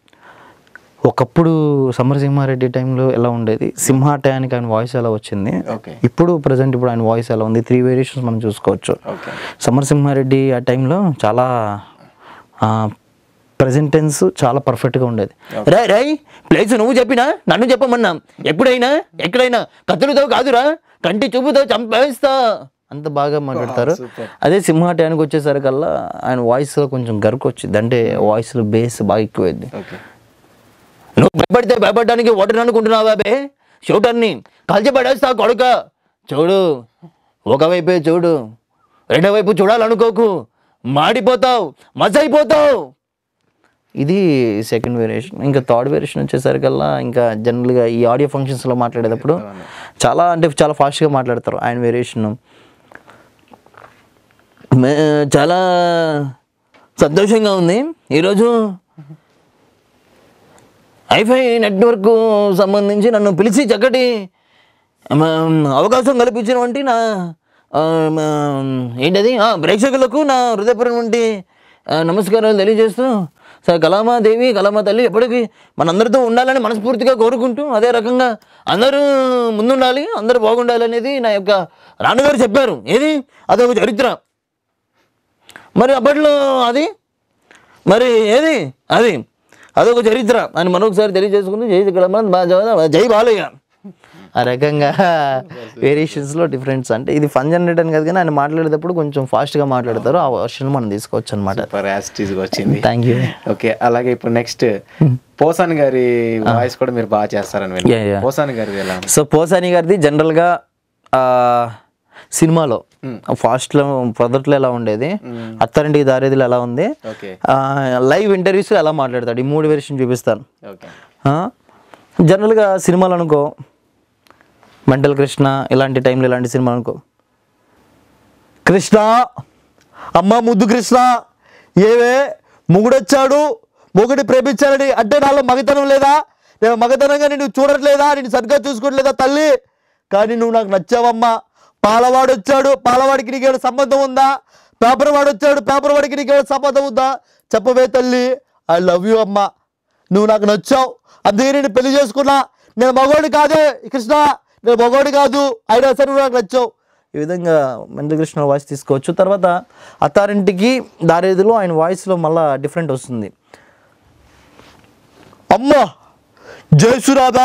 ఒకప్పుడు సమరసింహారెడ్డి టైంలో ఎలా ఉండేది సింహ టయానికి ఆయన వాయిస్ ఎలా వచ్చింది ఓకే ఇప్పుడు ప్రజెంట్ ఇప్పుడు ఆయన వాయిస్ ఎలా ఉంది త్రీ వేరియేషన్స్ మనం చూసుకోవచ్చు ఓకే సమరసింహారెడ్డి ఆ టైంలో చాలా ప్రజెంటెన్స్ చాలా పర్ఫెక్ట్గా ఉండేది రై రై ప్లేస్ నువ్వు చెప్పినా నన్ను చెప్పమన్నా ఎప్పుడైనా ఎక్కడైనా కత్తులతో కాదురా కంటి చూపుతో చంపేస్తా అంత బాగా మాట్లాడతారు సూపర్ అదే సింహాటానికి వచ్చేసరికల్లా ఆయన వాయిస్లో కొంచెం గరుకు వచ్చింది అంటే వాయిస్లో బేస్ బాగా ఎక్కువైంది ఓకే నువ్వు భయపడితే భయపడడానికి ఓటర్ అనుకుంటున్నావు బాబే షూటర్ని కాల్చి పడేస్తా కొడుక చూడు ఒకవైపే చూడు రెండో వైపు చూడాలనుకోకు మాడిపోతావు మసైపోతావు ఇది సెకండ్ వేరియేషన్ ఇంకా థర్డ్ వేరియేషన్ వచ్చేసరికల్లా ఇంకా జనరల్గా ఈ ఆడియో ఫంక్షన్స్లో మాట్లాడేటప్పుడు చాలా అంటే చాలా ఫాస్ట్గా మాట్లాడతారు ఆయన వేరియేషన్ చాలా సంతోషంగా ఉంది ఈరోజు ఐఫై నెట్వర్క్ సంబంధించి నన్ను పిలిచి చక్కటి మ, అవకాశం కల్పించినటువంటి నా ఆ, మ, ఏంటది ఆ, ప్రేక్షకులకు నా హృదయపూర్వకటువంటి ఆ, నమస్కారాలు తెలియజేస్తూ సార్ కళామాదేవి కళామా తల్లి ఎప్పటికీ మనందరితో ఉండాలని మనస్ఫూర్తిగా కోరుకుంటూ అదే రకంగా అందరూ ముందుండాలి అందరూ బాగుండాలి అనేది నా యొక్క నాన్నగారు చెప్పారు ఏది అదొక చరిత్ర మరి అప్పట్లో అది మరి ఏది అది అదొక చరిత్ర అని మరొకసారి తెలియజేసుకుంది జై కళామ జై బాలయ్య ఆ రకంగా వేరియేషన్స్లో డిఫరెన్స్ అంటే ఇది ఫన్ జనరేటర్ కాదు కానీ ఆయన మాట్లాడేటప్పుడు కొంచెం ఫాస్ట్గా మాట్లాడతారు ఆ వర్షన్ మనం తీసుకోవచ్చు అనమాట సూపర్ యాస్టీస్ వచ్చింది థ్యాంక్ యూ ఓకే అలాగే ఇప్పుడు నెక్స్ట్ పోసాన్ గారి వాయిస్ కూడా మీరు బాగా చేస్తారని Yeah, విన్నాను yeah. పోసాన్ గారిది ఎలా ఉంది? సో పోసాని గారిది జనరల్గా ఆ, సినిమాలో ఫాస్ట్లో మొదట్లో ఎలా ఉండేది అత్తారింటికి దారేదిలో ఎలా ఉంది ఓకే లైవ్ ఇంటర్వ్యూస్ ఎలా మాట్లాడతాడు ఈ మూడు వేరియేషన్ చూపిస్తాను ఓకే ఆ, జనరల్గా సినిమాలు అనుకో మెంటల్ కృష్ణ ఇలాంటి టైంలో ఇలాంటి సినిమాలు అనుకో కృష్ణ అమ్మ ముద్దు కృష్ణ ఏవే మొగుడొచ్చాడు మొగుడిని ప్రేమించాలని అంటే నాలో మగతనం లేదా నేను మగతనంగా నిన్ను చూడట్లేదా నేను సరిగ్గా చూసుకోవట్లేదా తల్లి కానీ నువ్వు నాకు నచ్చావమ్మా పాలవాడు వచ్చాడు పాలవాడికి నీకేమైనా సంబంధం ఉందా పేపర్ వాడు వచ్చాడు పేపర్ వాడికి నీకేమైనా సంబంధం ఉందా చెప్పవే తల్లి ఐ లవ్ యూ అమ్మా నువ్వు నాకు నచ్చావు అందుకే నేను పెళ్లి చేసుకున్నా నేను మగవాడి కాదే కృష్ణ నేను మగవాడి కాదు అయినా సరే నువ్వు నాకు నచ్చావు ఈ విధంగా మెంటల్ కృష్ణ వాయిస్ తీసుకోవచ్చు తర్వాత అత్తారింటికి దారేదిలో ఆయన వాయిస్లో మళ్ళా డిఫరెంట్ వస్తుంది అమ్మా జయసురాధా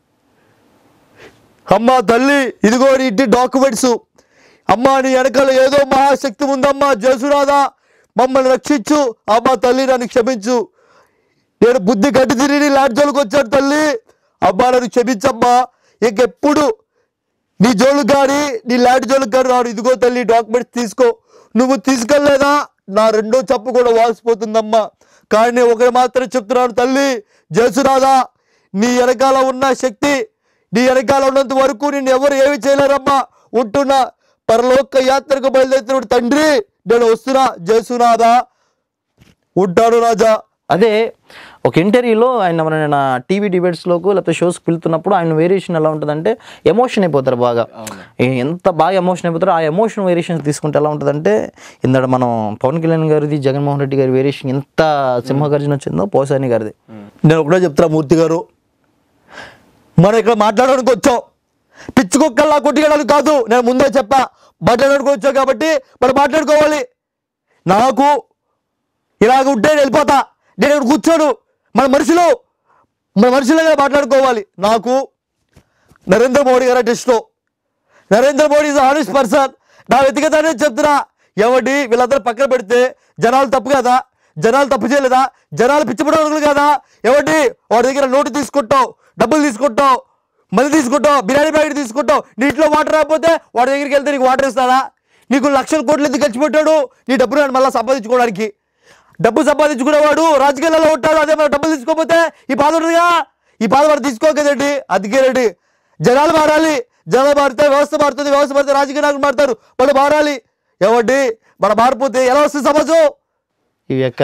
అమ్మా తల్లి ఇదిగో నీ ఇంటి డాక్యుమెంట్స్ అమ్మా నీ వెనకాల ఏదో మహాశక్తి ఉందమ్మా జయసురాధా మమ్మల్ని రక్షించు అమ్మా తల్లి నన్ను క్షమించు నేను బుద్ధి గడ్డి తిరిగి లాంటి జోలికి వచ్చాను తల్లి అమ్మా నన్ను క్షమించమ్మా ఇంకెప్పుడు నీ జోలు కానీ నీ లాంటి జోలు కానీ రాడు ఇదిగో తల్లి డాక్యుమెంట్స్ తీసుకో నువ్వు తీసుకెళ్ళలేదా నా రెండో చెప్పు కూడా వాసిపోతుందమ్మా కానీ నేను ఒకటి మాత్రం చెప్తున్నాను తల్లి జయసురాధా నీ వెనకాల ఉన్న శక్తి నీ వెనకాల ఉన్నంత వరకు నేను ఎవరు ఏమి చేయలేరమ్మా ఉంటున్నా పరలోక యాత్రకు బయలుదేరుతున్నాడు తండ్రి నేను వస్తున్నా జయసునాథా ఉంటాడు రాజా అదే ఒక ఇంటర్వ్యూలో ఆయన మన టీవీ డిబేట్స్లోకి లేకపోతే షోస్కి వెళ్తున్నప్పుడు ఆయన వేరియేషన్ ఎలా ఉంటుందంటే ఎమోషన్ అయిపోతారు బాగా ఏ- ఎంత బాగా ఎమోషన్ అయిపోతారో ఆ ఎమోషన్ వేరియేషన్ తీసుకుంటే ఎలా ఉంటుందంటే ఇందాక మనం పవన్ కళ్యాణ్ గారిది జగన్మోహన్ రెడ్డి గారి వేరియేషన్ ఎంత సింహగర్జన వచ్చిందో పోసాని గారిది నేను ఒకటే చెప్తున్నా మూర్తి గారు మనం ఇక్కడ మాట్లాడడానికి వచ్చాం పిచ్చి కుక్కల్లా కొట్టిగడానికి కాదు నేను ముందే చెప్పా మాట్లాడడానికి వచ్చాం కాబట్టి మనం మాట్లాడుకోవాలి నాకు ఇలాగ ఉంటే నేను వెళ్ళిపోతా నేను ఇక్కడ కూర్చోను మన మనుషులు మన మనుషులుగా మాట్లాడుకోవాలి నాకు నరేంద్ర మోడీ గారు అంటే ఇష్టం Narendra Modi is honest person నా వ్యక్తిగతాన్ని చెప్తున్నా ఎవడి వీళ్ళందరూ పక్కన పెడితే జనాలు తప్పు కదా జనాలు తప్పు చేయలేదా జనాలు పిచ్చిపడవలు కదా ఎవడి వాడి దగ్గర నోటు తీసుకుంటావు డబ్బులు తీసుకుంటావు మళ్ళీ తీసుకుంటావు బిర్యానీ ప్యాకెట్ తీసుకుంటావు నీటిలో వాటర్ రాకపోతే వాడి దగ్గరికి వెళ్తే నీకు వాటర్ ఇస్తాడా నీకు లక్షల కోట్లు ఎందుకు ఖర్చు పెట్టాడు నీ డబ్బులు మళ్ళీ సంపాదించుకోవడానికి డబ్బు సంపాదించుకునేవాడు రాజకీయాలలో ఉంటాడు అదే మరి డబ్బులు తీసుకోకపోతే ఈ బాధ ఉండదుగా ఈ బాధ మరి తీసుకోకదండి అందుకేనండి జనాలు మారాలి జనాలు మారితే వ్యవస్థ మారుతుంది వ్యవస్థ మారితే రాజకీయ నాయకులు మారుతారు వాళ్ళు మారాలి ఏమండి మన మారిపోతే ఎలా వస్తుంది సమాజం ఈ యొక్క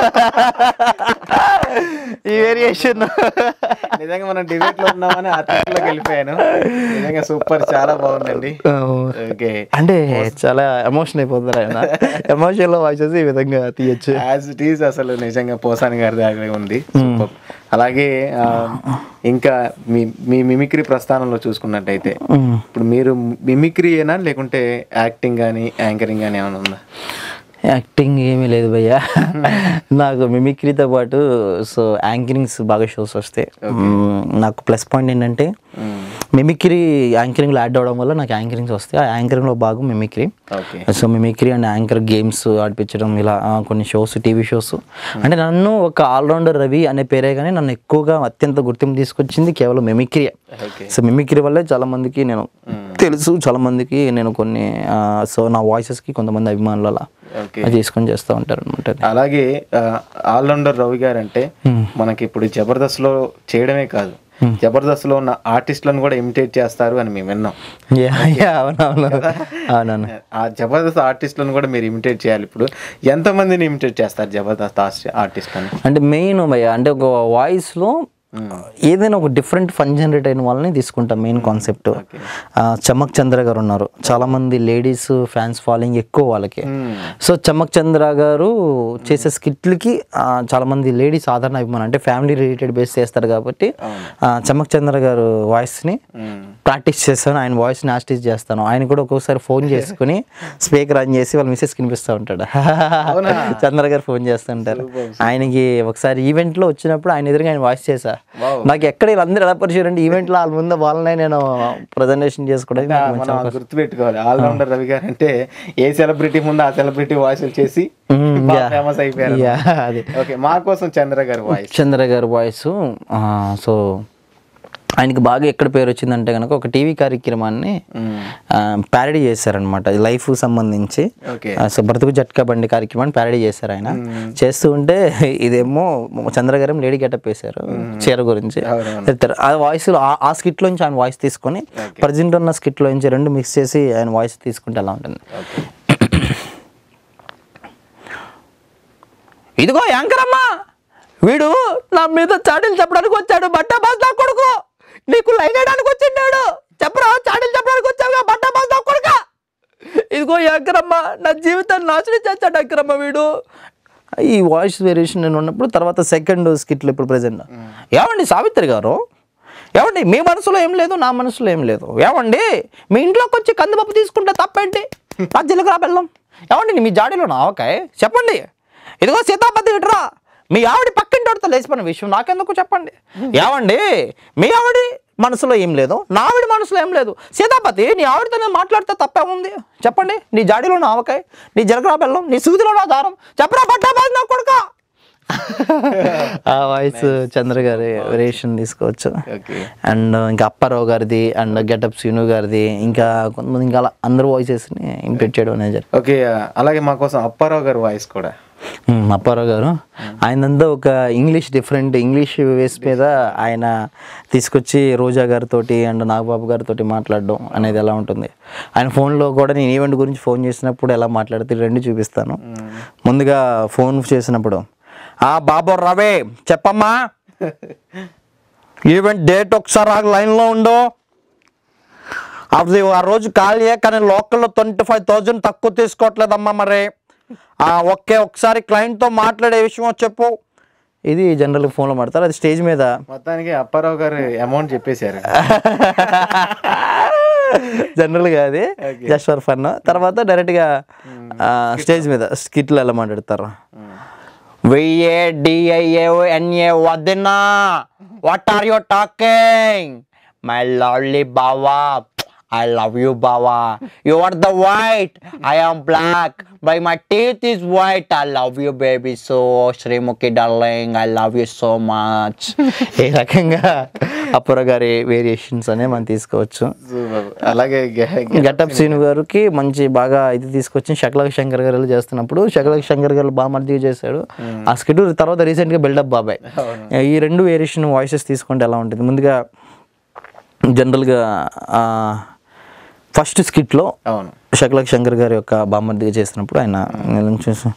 ఈ వేరియేషన్ నిజంగా మనం డిబేట్ లో ఉన్నామని ఆర్టికల్లోకి వెళ్ళిపోయాను నిజంగా సూపర్ చాలా బాగుందండి ఓకే అంటే చాలా ఎమోషన్ అయిపోతారు ఆయన ఎమోషన్ లో వాయిస్ ఈ విధంగా తీయచ్చు యాజ్ ఇట్ ఈజ్ అసలు నిజంగా పోసాని గారి దగ్గర ఉంది Superb. అలాగే ఆ, ఇంకా మీ మీ మిమిక్రీ ప్రస్థానంలో చూసుకున్నట్టయితే ఇప్పుడు మీరు మిమిక్రీ ఏనా లేకుంటే యాక్టింగ్ కానీ యాంకరింగ్ కానీ ఏమైనా ఉందా యాక్టింగ్ ఏమీ లేదు భయ్య నాకు మిమిక్రీతో పాటు సో యాంకరింగ్స్ బాగా షోస్ వస్తాయి మ్మ్, నాకు ప్లస్ పాయింట్ ఏంటంటే మిమిక్రీ యాంకరింగ్లో యాడ్ అవ్వడం వల్ల నాకు యాంకరింగ్స్ వస్తాయి ఆ యాంకరింగ్లో భాగం mimicry okay so mimicry and anchor games ఆడిపించడం ఇలా ఆ, కొన్ని షోస్ టీవీ షోస్ అంటే నన్ను ఒక ఆల్రౌండర్ రవి అనే పేరే కానీ నన్ను ఎక్కువగా అత్యంత గుర్తింపు తీసుకొచ్చింది కేవలం మిమిక్రీ ఓకే సో మిమిక్రీ వల్లే చాలా మందికి నేను తెలుసు చాలా మందికి నేను కొన్ని ఆ, సో నా వాయిసెస్కి కొంతమంది అభిమానులు అలా ఓకే అది తీసుకొని చేస్తూ ఉంటారు అనమాట అలాగే ఆల్రౌండర్ రవి గారు అంటే మనకి ఇప్పుడు జబర్దస్త్ లో చేయడమే కాదు జబర్దస్త్ లో ఉన్న ఆర్టిస్టులను కూడా ఇమిటేట్ చేస్తారు అని మేము విన్నాం అవునవును అవునవును ఆ జబర్దస్త్ ఆర్టిస్టులను కూడా మీరు ఇమిటేట్ చేయాలి ఇప్పుడు ఎంతమందిని ఇమిటేట్ చేస్తారు జబర్దస్త్ ఆర్టిస్టులను అంటే మెయిన్ భయ్య అంటే ఒక వాయిస్లో ఏదైనా ఒక డిఫరెంట్ ఫన్ జనరేట్ అయిన వాళ్ళని తీసుకుంటాం మెయిన్ కాన్సెప్ట్ చమక్ చంద్ర గారు ఉన్నారు చాలా మంది లేడీస్ ఫ్యాన్స్ ఫాలోయింగ్ ఎక్కువ వాళ్ళకి సో చమక్ చంద్ర గారు చేసే స్కిట్లకి చాలా మంది లేడీస్ సాధారణ అభిమానం అంటే ఫ్యామిలీ రిలేటెడ్ బేస్ చేస్తారు కాబట్టి ఆ, చమక్ చంద్ర గారు వాయిస్ని ప్రాక్టీస్ చేస్తాను ఆయన వాయిస్ నాస్టిస్ చేస్తాను ఆయన కూడా ఒక్కొక్కసారి ఫోన్ చేసుకుని స్పీకర్ ఆన్ చేసి వాళ్ళ మిసెస్ కనిపిస్తూ ఉంటాడు చంద్ర గారు ఫోన్ చేస్తుంటారు ఆయనకి ఒకసారి ఈవెంట్ లో వచ్చినప్పుడు ఆయన ఎదురుగా ఆయన వాయిస్ చేశా నాకు ఎక్కడ వీళ్ళందరూ ఎలా పరిచయం అంటే ఈవెంట్ లో వాళ్ళ ముందు వాళ్ళనే నేను ప్రజెంటేషన్ చేసుకోవడానికి నాకు మంచి మనం గుర్తుపెట్టుకోవాలి ఆల్రౌండర్ రవి గారు అంటే ఏ సెలబ్రిటీ ముందు ఆ సెలబ్రిటీ వాయిస్లు చేసి yeah. ఫేమస్ అయిపోయారు Yeah, అదే. ఓకే మా కోసం చంద్ర గారి వాయిస్ చంద్ర గారు వాయిస్ సో ఆయనకి బాగా ఎక్కడ పేరు వచ్చిందంటే కనుక ఒక టీవీ కార్యక్రమాన్ని ప్యారడీ చేశారనమాట లైఫ్ సంబంధించి ఓకే ఆ, సో బ్రతుకు జట్కా బండి కార్యక్రమాన్ని ప్యారడీ చేశారు ఆయన చేస్తూ ఉంటే ఇదేమో చంద్ర గారు లేడీ గెటప్ వేశారు చీర గురించి చెప్తారు. ఆ వాయిస్ ఆ స్కిట్ లోంచి ఆయన వాయిస్ తీసుకొని ప్రజెంట్ ఉన్న స్కిట్ లోంచి రెండు మిక్స్ చేసి ఆయన వాయిస్ తీసుకుంటే ఎలా ఉంటుంది ఓకే ఇదిగో యాంకర్ అమ్మా వీడు నా మీద చాడీలు చెప్పడానికి వచ్చాడు బట్ట బాస్ నా కొడుకు నీకు లైన్ వేయడానికి వచ్చిండాడు చెప్పరా చాడీలు చెప్పడానికి వచ్చావుగా బట్ట బాస్ నా కొడుక ఇదిగో ఈ అక్రమ్మ నా జీవితాన్ని నాశనం చేస్తాడు అక్రమ్మ వీడు ఈ వాయిస్ వేరియేషన్ నేను ఉన్నప్పుడు తర్వాత సెకండ్ స్కిట్లు ఇప్పుడు ప్రజెంట్ ఏమండి సావిత్రి గారు ఏమండి మీ మనసులో ఏం లేదు నా మనసులో ఏం లేదు ఏమండి మీ ఇంట్లోకి వచ్చి కందిపప్పు తీసుకుంటే తప్పేంటి నా జీలకర్ర బెల్లం ఏమండి మీ జాడీలో నా ఆవకాయ చెప్పండి ఇదిగో సీతాపతి ఇట్రా మీ ఆవిడ పక్కింటి లేచిపోయిన విషయం నాకెందుకు చెప్పండి ఏమండి మీ ఆవిడ మనసులో ఏం లేదు నా ఆవిడ మనసులో ఏం లేదు సీతాపతి నీ ఆవిడతో నేను మాట్లాడితే తప్పే ఉంది చెప్పండి నీ జాడీలో నా ఆవకాయ నీ జీలకర్ర బెల్లం నీ సూదిలో నా దారం చెప్పరా పట్టా బాధ నా కొడుకా ఆ వాయిస్ చంద్ర గారి వేరియేషన్ తీసుకోవచ్చు ఓకే అండ్ ఇంకా అప్పారావు గారిది అండ్ గెటప్ సీను గారిది ఇంకా కొంతమంది ఇంకా అలా అందరు వాయిసెస్ని ఇంప్లీట్ చేయడం అనేది జరిగింది ఓకే అలాగే మా కోసం అప్పారావు గారి వాయిస్ కూడా మ్మ్, అప్పారావు గారు ఆయనంతా ఒక ఇంగ్లీష్ డిఫరెంట్ ఇంగ్లీష్ వేస్ మీద ఆయన తీసుకొచ్చి రోజా గారితో అండ్ నాగబాబు గారితో మాట్లాడడం అనేది ఎలా ఉంటుంది ఆయన ఫోన్లో కూడా నేను ఈవెంట్ గురించి ఫోన్ చేసినప్పుడు ఎలా మాట్లాడితే ఈ రెండు చూపిస్తాను ముందుగా ఫోన్ చేసినప్పుడు ఆ బాబు రవే చెప్పమ్మా ఈవెంట్ డేట్ ఒకసారి ఆ లైన్లో ఉండు అది ఆ రోజు ఖాళీయే కానీ లోకల్లో ట్వంటీ ఫైవ్ థౌజండ్ తక్కువ తీసుకోవట్లేదమ్మా మరి ఆ ఒకే ఒకసారి క్లయింట్తో మాట్లాడే విషయం చెప్పు ఇది జనరల్ ఫోన్లో మాడతారు అది స్టేజ్ మీద మొత్తానికి అప్పారావు గారు అమౌంట్ చెప్పేశారు జనరల్గా అది జస్ట్ ఫర్ ఫన్ తర్వాత డైరెక్ట్గా స్టేజ్ మీద స్కిట్లు ఎలా మాట్లాడతారు వెయ్యే డిఐఏ ఎన్ఏ వదినా what are you talking my lovely బావా ఐ లవ్ యూ బావా you are the white I am black by my teeth is white I love you baby so Sreemukhi darling I love you so much ఈ రకంగా అప్పుర గారి variations అనే మనం తీసుకోవచ్చు Super. అలాగే గె- గె- గెటప్ సీను గారికి మంచి బాగా ఇది తీసుకొచ్చి శకలక శంకర్ గారు చేస్తున్నప్పుడు శకలక శంకర్ గారు బాగా మర్జీ చేశాడు ఆ స్కిట్ తర్వాత రీసెంట్గా బిల్డప్ బాబాయ్ ఈ రెండు వేరియేషన్ వాయిసెస్ తీసుకుంటే ఎలా ఉంటుంది ముందుగా జనరల్గా ఫస్ట్ స్కిట్లో అవును శకలక్ శంకర్ గారి యొక్క బామ్మర్దిగా చేసినప్పుడు ఆయన నేను చూసి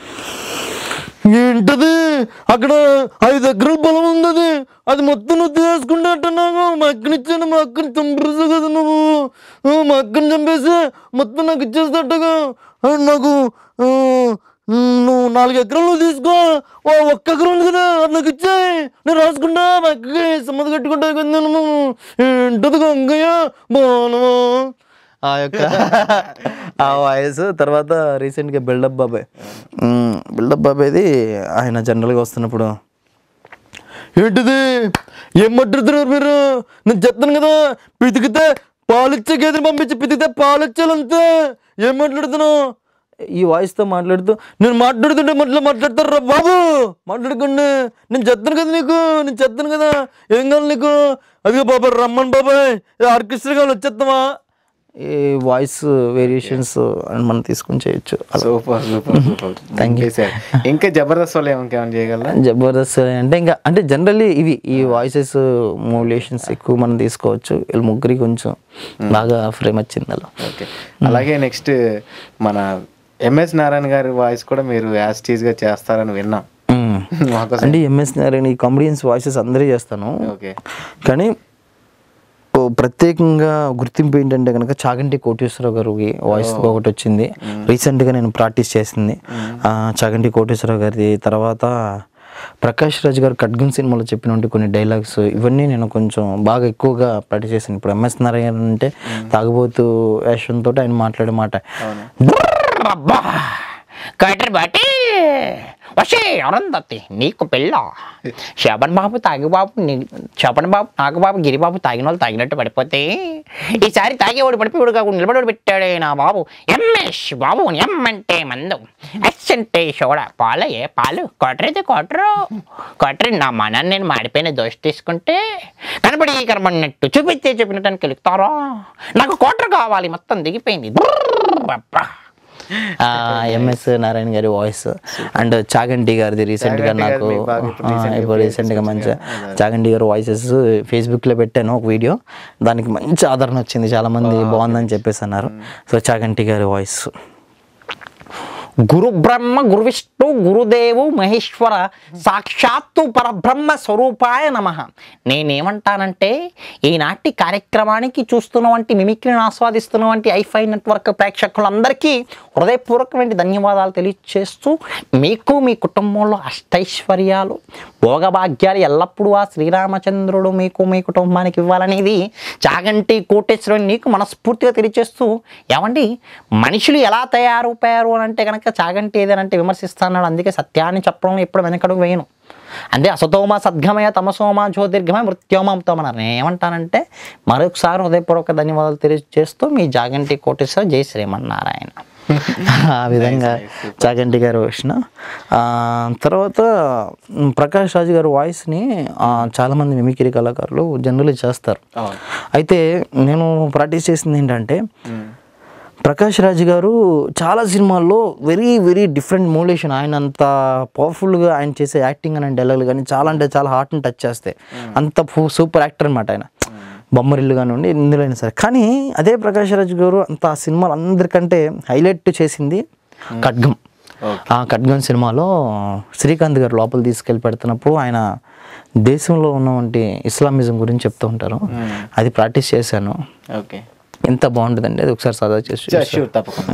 ఏంటది అక్కడ ఐదు ఎకరాల పొలం ఉంది అది అది మొత్తం నువ్వు తీసుకుంటున్నావు మా అక్కని ఇచ్చాను మా అక్కని చంపేసావు కదా నువ్వు ఆ, మా అక్కని చంపేసి మొత్తం నాకు ఇచ్చేసేటట్టుగా ఆ, నాకు ఆ, నువ్వు నాలుగు ఎకరాలు నువ్వు తీసుకో ఓ ఒక్క ఎకరం ఉంది కదా అది నాకు ఇచ్చాయి నేను రాసుకుంటా మా అక్కకి సమ్మతి కట్టుకుంటా కదా నేను ఏంటది గంగయ్య బాను ఆ యొక్క ఆ వాయిస్ తర్వాత రీసెంట్గా బిల్డప్ బాబాయ్ బిల్డప్ బాబాయ్ది ఆయన జనరల్గా వస్తున్నప్పుడు ఏంటిది ఏం మాట్లాడుతున్నారు మీరు నేను చెప్తాను కదా పితికితే పాలిచ్చే గేదెని పంపించి పితికితే పాలిచ్చాలంతే ఏం మాట్లాడుతున్నావు ఈ వాయిస్తో మాట్లాడుతూ నేను మాట్లాడుతుంటే మళ్ళీ మాట్లాడతారు బాబు మాట్లాడుకోండి నేను చెప్తాను కదా నీకు నేను చెప్తాను కదా ఏం కావాలి నీకు అదిగో బాబాయ్ రమ్మని బాబాయ్ ఆర్కెస్ట్రా కావాలి వచ్చేస్తామా ఈ వాయిస్ వేరియేషన్స్ మనం తీసుకొని చేయొచ్చు super super super thank you sir ఇంకా జబర్దస్త్ వాళ్ళు ఇంకేమైనా చేయగలరా జబర్దస్త్ అంటే ఇంకా అంటే జనరల్లీ ఇవి ఈ వాయిసెస్ మోడ్యులేషన్స్ ఎక్కువ మనం తీసుకోవచ్చు వీళ్ళు ముగ్గురికి కొంచెం బాగా ఫ్రేమ్ వచ్చింది అలా ఓకే అలాగే నెక్స్ట్ మన ఎంఎస్ నారాయణ గారి వాయిస్ కూడా మీరు యాస్టీజ్ గా చేస్తారని విన్నాం మ్మ్. మాకోసం అంటే ఎంఎస్ నారాయణ ఈ కామెడియన్స్ వాయిసెస్ అందరూ చేస్తాను ఓకే కానీ ఓ ప్రత్యేకంగా గుర్తింపు ఏంటంటే కనుక చాగంటి కోటేశ్వరరావు గారికి వాయిస్ ఒకటి వచ్చింది రీసెంట్గా నేను ప్రాక్టీస్ చేసింది ఆ, చాగంటి కోటేశ్వరరావు గారిది తర్వాత ప్రకాష్ రాజ్ గారు ఖడ్గం సినిమాలో చెప్పినట్టు కొన్ని డైలాగ్స్ ఇవన్నీ నేను కొంచెం బాగా ఎక్కువగా ప్రాక్టీస్ చేశాను ఇప్పుడు ఎంఎస్ నారాయణ అంటే తాగుబోతు వేషంతో ఆయన మాట్లాడే మాట అబ్బా కటర్ బాటి వసే అరుంధతి నీకు పిల్ల శోభన్ బాబు తాగిబాబు నీ శోభన్ బాబు నాగబాబు గిరిబాబు తాగిన వాళ్ళు తాగినట్టు పడిపోతే ఈసారి తాగేవాడు పడిపోయాడు కాకుండా నిలబడి పెట్టాడే నా బాబు ఎంఎస్ బాబు ఎం అంటే మందు ఎస్ అంటే సోడ పాలయ్యే పాలు కొట్టరేది కొట్టరు కొట్టరి నా మనాన్ని నేను మాడిపోయిన దోష తీసుకుంటే కనబడి కనబడినట్టు చూపిస్తే చెప్పినట్టు కెలుగుతారా నాకు కోటర్ కావాలి మొత్తం దిగిపోయింది అబ్బా. ఎంఎస్ నారాయణ గారి వాయిస్ అండ్ చాగంటి గారిది రీసెంట్గా చాగంటి గారు నాకు మీకు బాగా ఇప్పుడు ఆ, recently ఇప్పుడు రీసెంట్గా మంచిగా చాగంటి గారి వాయిసెస్ ఫేస్బుక్లో పెట్టాను ఒక వీడియో దానికి మంచి ఆదరణ వచ్చింది చాలా మంది బాగుందని చెప్పేసి అన్నారు సో చాగంటి గారి వాయిస్ గురు బ్రహ్మ గురు విష్ణు గురుదేవు మహేశ్వర సాక్షాత్తు పరబ్రహ్మ స్వరూపాయ నమ నేనేమంటానంటే ఈనాటి కార్యక్రమానికి చూస్తున్నవంటి మిమిక్రీని ఆస్వాదిస్తున్నవంటి ఐఫై నెట్వర్క్ ప్రేక్షకులందరికీ హృదయపూర్వకమైన ధన్యవాదాలు తెలియజేస్తూ మీకు మీ కుటుంబంలో అష్టైశ్వర్యాలు భోగభాగ్యాలు ఎల్లప్పుడూ ఆ శ్రీరామచంద్రుడు మీకు మీ కుటుంబానికి ఇవ్వాలనేది చాగంటి కోటేశ్వరుని నీకు మనస్ఫూర్తిగా తెలియజేస్తూ ఏమండి మనుషులు ఎలా తయారైపోయారు అని అంటే కనుక చాగంటి ఏదనంటే విమర్శిస్తాన్నాడు అందుకే సత్యాన్ని చెప్పడం ఎప్పుడు వెనకడుగు వేయను అంటే అసతోమ సద్గమయ తమసోమ జ్యోతిర్గమయ మృత్యోమంతమన్నారు నేను ఏమంటానంటే మరొకసారి హృదయపూర్వక ధన్యవాదాలు తెలియజేస్తూ మీ జాగంటి కోటేశ్వర జై శ్రీమన్నారాయణ ఆ విధంగా చాగంటి గారు వచ్చిన ఆ, తర్వాత మ్, ప్రకాష్ రాజు గారి వాయిస్ని ఆ, చాలామంది మిమిక్రీ కళాకారులు జనరల్లీ చేస్తారు అవును అయితే నేను ప్రాక్టీస్ చేసింది ఏంటంటే ప్రకాష్ రాజ్ గారు చాలా సినిమాల్లో వెరీ వెరీ డిఫరెంట్ మోడలేషన్ ఆయన అంత పవర్ఫుల్గా ఆయన చేసే యాక్టింగ్ అని డైలాగులు కానీ చాలా అంటే చాలా హార్ట్ని టచ్ చేస్తాయి అంత సూపర్ యాక్టర్ అనమాట ఆయన బొమ్మరిల్లు కానివ్వండి ఇందులో అయినా సరే కానీ అదే ప్రకాష్ రాజ్ గారు అంత ఆ సినిమాలు అందరికంటే హైలైట్ చేసింది ఖడ్గం ఆ ఖడ్గం సినిమాలో శ్రీకాంత్ గారు లోపల తీసుకెళ్ళి పెడుతున్నప్పుడు ఆయన దేశంలో ఉన్నటువంటి ఇస్లామిజం గురించి చెప్తూ ఉంటారు అది ప్రాక్టీస్ చేశాను ఓకే ఎంత బాగుంటుందండి అది ఒకసారి సదా చేసి చూపిస్తారా? షూర్ తప్పకుండా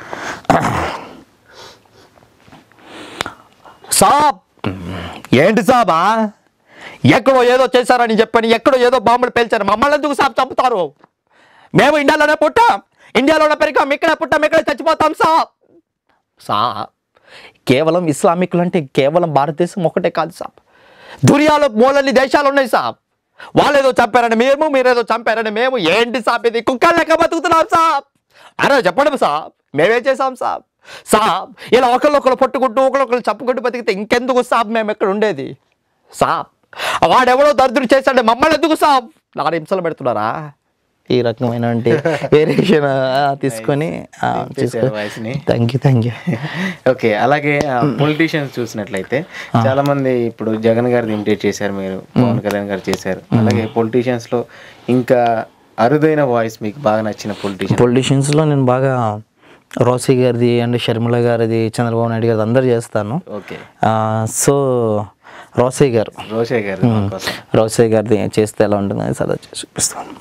సాబ్ ఏంటి సాబా ఎక్కడో ఏదో చేశారని చెప్పని ఎక్కడో ఏదో బాంబులు పేల్చారు మమ్మల్ని ఎందుకు సాబ్ చంపుతారు మేము ఇండియాలోనే పుట్టాం ఇండియాలోనే పెరిగాం ఇక్కడే పుట్టాం ఇక్కడే చచ్చిపోతాం సాబ్ సాబ్ కేవలం ఇస్లామికులు అంటే కేవలం భారతదేశం ఒకటే కాదు సాబ్ దునియాలో మూలన్ని దేశాలు ఉన్నాయి సాబ్ వాళ్ళేదో చంపారని మేము మీరేదో చంపారని మేము ఏంటి సాబ్ ఇది కుక్కలు లెక్క బతుకుతున్నాం సాబ్ అరే చెప్పండి సాబ్ మేమేం చేసాం సాబ్ సాబ్ ఇలా ఒకళ్ళొకరు పట్టుకుంటూ ఒకళ్ళొకరు చప్పుకుంటూ బతికితే ఇంకెందుకు సాబ్ మేము ఎక్కడ ఉండేది సాబ్ వాడెవడో దరిద్రుడు చేశాడు మమ్మల్ని ఎందుకు సాబ్ నా హింసలు పెడుతున్నారా ఈ రకమైనటువంటి వేరియేషన్ తీసుకొని చేశారు voice ని. Thank you thank you okay అలాగే పొలిటీషియన్స్ చూసినట్లయితే చాలా మంది ఇప్పుడు జగన్ గారిది ఇమిటేట్ చేశారు మీరు పవన్ కళ్యాణ్ గారు చేశారు అలాగే పొలిటీషియన్స్ లో ఇంకా అరుదైన వాయిస్ మీకు బాగా నచ్చిన పొలిటీషియన్ పొలిటీషియన్స్లో నేను బాగా రోసీ గారిది అండ్ షర్మిల గారిది చంద్రబాబు నాయుడు గారిది అందరు చేస్తాను ఓకే సో రోసీ గారు రోషే గారు మా కోసం రోసే గారిది చేస్తే ఎలా ఉంటుందని సదా చేసి చూపిస్తాను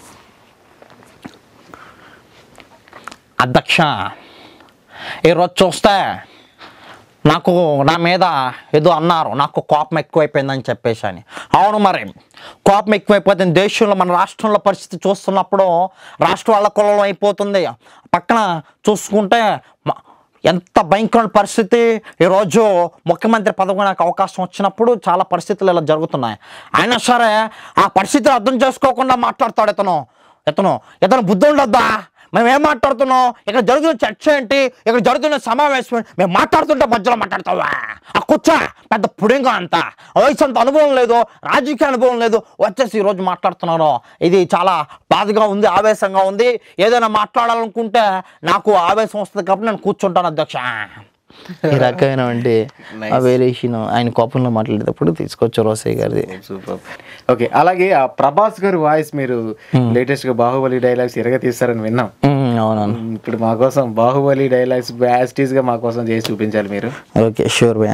అధ్యక్ష ఈరోజు చూస్తే నాకు నా మీద ఏదో అన్నారు నాకు కోపం ఎక్కువైపోయిందని చెప్పేసి అని అవును మరి కోపం ఎక్కువైపోతుంది దేశంలో మన రాష్ట్రంలో పరిస్థితి చూస్తున్నప్పుడు రాష్ట్ర వాళ్ళ కులం అయిపోతుంది పక్కన చూసుకుంటే మ- ఎంత భయంకరమైన పరిస్థితి ఈరోజు ముఖ్యమంత్రి పదవి నాకు అవకాశం వచ్చినప్పుడు చాలా పరిస్థితులు ఇలా జరుగుతున్నాయి అయినా సరే ఆ పరిస్థితిని అర్థం చేసుకోకుండా మాట్లాడతాడు ఇతను ఇతను ఇతను బుద్ధి ఉండొద్దా మేము ఏం మాట్లాడుతున్నాం ఇక్కడ జరుగుతున్న చర్చ ఏంటి ఇక్కడ జరుగుతున్న సమావేశం ఏంటి? మేము మాట్లాడుతుంటే మధ్యలో మాట్లాడతావా ఆ కూర్చో పెద్ద పుడింగా అంత వయసు అంత అనుభవం లేదు రాజకీయ అనుభవం లేదు వచ్చేసి ఈరోజు మాట్లాడుతున్నారు ఇది చాలా బాధగా ఉంది ఆవేశంగా ఉంది ఏదైనా మాట్లాడాలనుకుంటే నాకు ఆవేశం వస్తుంది కాబట్టి నేను కూర్చుంటాను అధ్యక్ష ఈ రకమైనటువంటి ఆ వేరియేషన్ ఆయన కోపంలో మాట్లాడేటప్పుడు తీసుకొచ్చు రోసే గారిది సూపర్ ఓకే అలాగే ఆ ప్రభాస్ గారి వాయిస్ మీరు లేటెస్ట్ గా బాహుబలి డైలాగ్స్ ఎరగ తీస్తారని విన్నాం మ్మ్, అవునవును ఇప్పుడు మా కోసం బాహుబలి డైలాగ్స్ బ్యాస్టీస్ గా మా కోసం చేసి చూపించాలి మీరు ఓకే షూర్ భయ్యా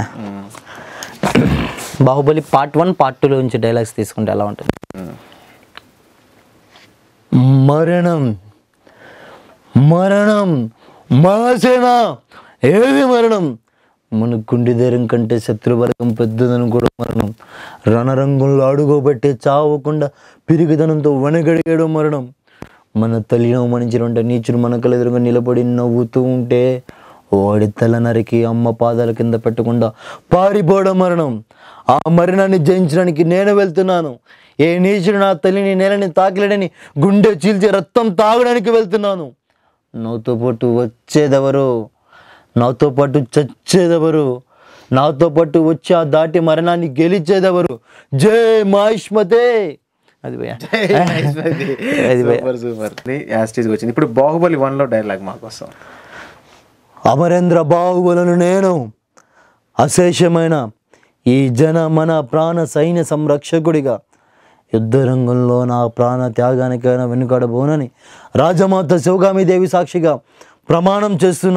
బాహుబలి పార్ట్ వన్ పార్ట్ టూలో నుంచి డైలాగ్స్ తీసుకుంటే ఎలా ఉంటుంది మరణం మరణం మహాసేన ఏది మరణం మన గుండె ధైర్యం కంటే శత్రువర్గం పెద్దదని కూడా మరణం రణరంగంలో అడుగోబెట్టే చావకుండా పిరిగిదనంతో వనగడిగేయడం మరణం మన తల్లిని అవమానించిన నీచుడు మన కలెదురుగా నిలబడి నవ్వుతూ ఉంటే వాడి తల నరికి అమ్మ పాదాల కింద పెట్టకుండా పారిపోవడం మరణం ఆ మరణాన్ని జయించడానికి నేను వెళ్తున్నాను ఏ నీచుడు నా తల్లిని నేలని తాకిలేడని గుండె చీల్చి రక్తం తాగడానికి వెళ్తున్నాను నాతో పాటు వచ్చేదెవరు నాతో పాటు చచ్చేదెవరు నాతో పాటు వచ్చి ఆ దాటి మరణాన్ని గెలిచేదెవరు జై మాయిష్మతే అది భయ్యా. అది భయ్యా. సూపర్ సూపర్ యాస్టీస్ వచ్చింది ఇప్పుడు బాహుబలి వన్ లో డైలాగ్ మా కోసం అమరేంద్ర బాహుబలను నేను అశేషమైన ఈ జన మన ప్రాణ సైన్య సంరక్షకుడిగా యుద్ధరంగంలో నా ప్రాణ త్యాగానికైనా వెనుకడబోనని రాజమాత శివగామి దేవి సాక్షిగా ప్రమాణం చేస్తున్నాను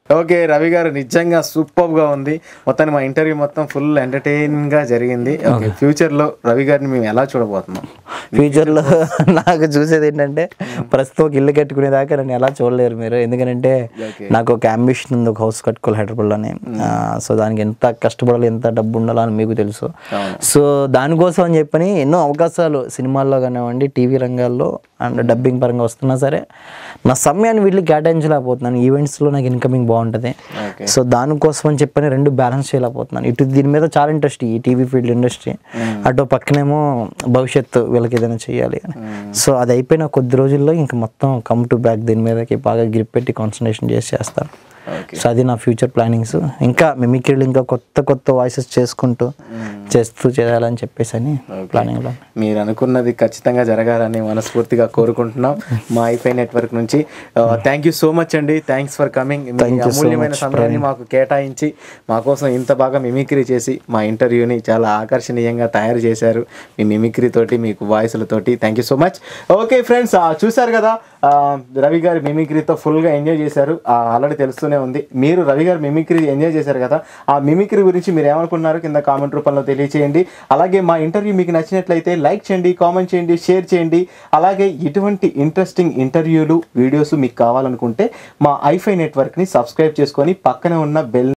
ఓకే రవి గారు నిజంగా సూపర్ గా ఉంది మొత్తాన్ని మా ఇంటర్వ్యూ మొత్తం ఫుల్ ఎంటర్టైనింగ్ గా జరిగింది ఓకే ఫ్యూచర్ లో రవి గారిని మేము ఎలా చూడబోతున్నాం ఫ్యూచర్లో నాకు చూసేది ఏంటంటే ప్రస్తుతం ఒక ఇల్లు కట్టుకునేదాకా నన్ను ఎలా చూడలేరు మీరు ఎందుకంటే Okay. నాకు ఒక అంబిషన్ ఉంది ఒక హౌస్ కట్టుకోవాలి హైదరాబాద్లోనే సో దానికి ఎంత కష్టపడాలి ఎంత డబ్బు ఉండాలో అని మీకు తెలుసు సో దానికోసం అని చెప్పని ఎన్నో అవకాశాలు సినిమాల్లో కానివ్వండి టీవీ రంగాల్లో అండ్ డబ్బింగ్ పరంగా వస్తున్నా సరే నా సమయాన్ని వీటికి కేటాయించలేకపోతున్నాను ఈవెంట్స్లో నాకు ఇన్కమింగ్ బాగుంటుంది Okay. సో దానికోసం అని చెప్పని రెండు బ్యాలెన్స్ చేయలేకపోతున్నాను ఇటు దీని మీద చాలా ఇంట్రెస్ట్ ఈ టీవీ ఫీల్డ్ ఇండస్ట్రీ అటు పక్కనేమో భవిష్యత్తు వీళ్ళకి ఏదైనా చేయాలి అని సో అది అయిపోయిన కొద్ది రోజుల్లో ఇంకా మొత్తం కమ్ టు బ్యాక్ దీని మీదకి బాగా గ్రిప్ పెట్టి కాన్సన్ట్రేషన్ చేసి చేస్తాను ఓకే సో అది నా ఫ్యూచర్ ప్లానింగ్స్ ఇంకా మిమిక్రీలు ఇంకా కొత్త కొత్త వాయిసెస్ చేసుకుంటూ చేస్తూ చేయాలని చెప్పేసి అని ప్లానింగ్లో మీరు అనుకున్నది ఖచ్చితంగా జరగాలని మనస్ఫూర్తిగా కోరుకుంటున్నాం మా ఐఫై నెట్వర్క్ నుంచి థ్యాంక్ యూ సో మచ్ అండి థ్యాంక్స్ ఫర్ కమింగ్ మీ Thank you so అమూల్యమైన much, సమయాన్ని మాకు కేటాయించి మా కోసం ఇంత బాగా మిమిక్రీ చేసి మా ఇంటర్వ్యూని చాలా ఆకర్షణీయంగా తయారు చేశారు మీ మిమిక్రీ తోటి మీకు వాయిస్లతోటి thank you so much okay friends చూశారు కదా ఆ, రవి గారి మిమిక్రీతో ఫుల్గా ఎంజాయ్ చేశారు ఆల్రెడీ తెలుస్తూనే ఉంది మీరు రవి గారి మిమిక్రీ ఎంజాయ్ చేశారు కదా ఆ మిమిక్రీ గురించి మీరు ఏమనుకున్నారు కింద కామెంట్ రూపంలో తెలియచేయండి అలాగే మా ఇంటర్వ్యూ మీకు నచ్చినట్లయితే లైక్ చేయండి కామెంట్ చేయండి షేర్ చేయండి అలాగే ఇటువంటి ఇంట్రెస్టింగ్ ఇంటర్వ్యూలు వీడియోస్ మీకు కావాలనుకుంటే మా ఐఫై నెట్వర్క్ని సబ్స్క్రైబ్ చేసుకొని పక్కనే ఉన్న బెల్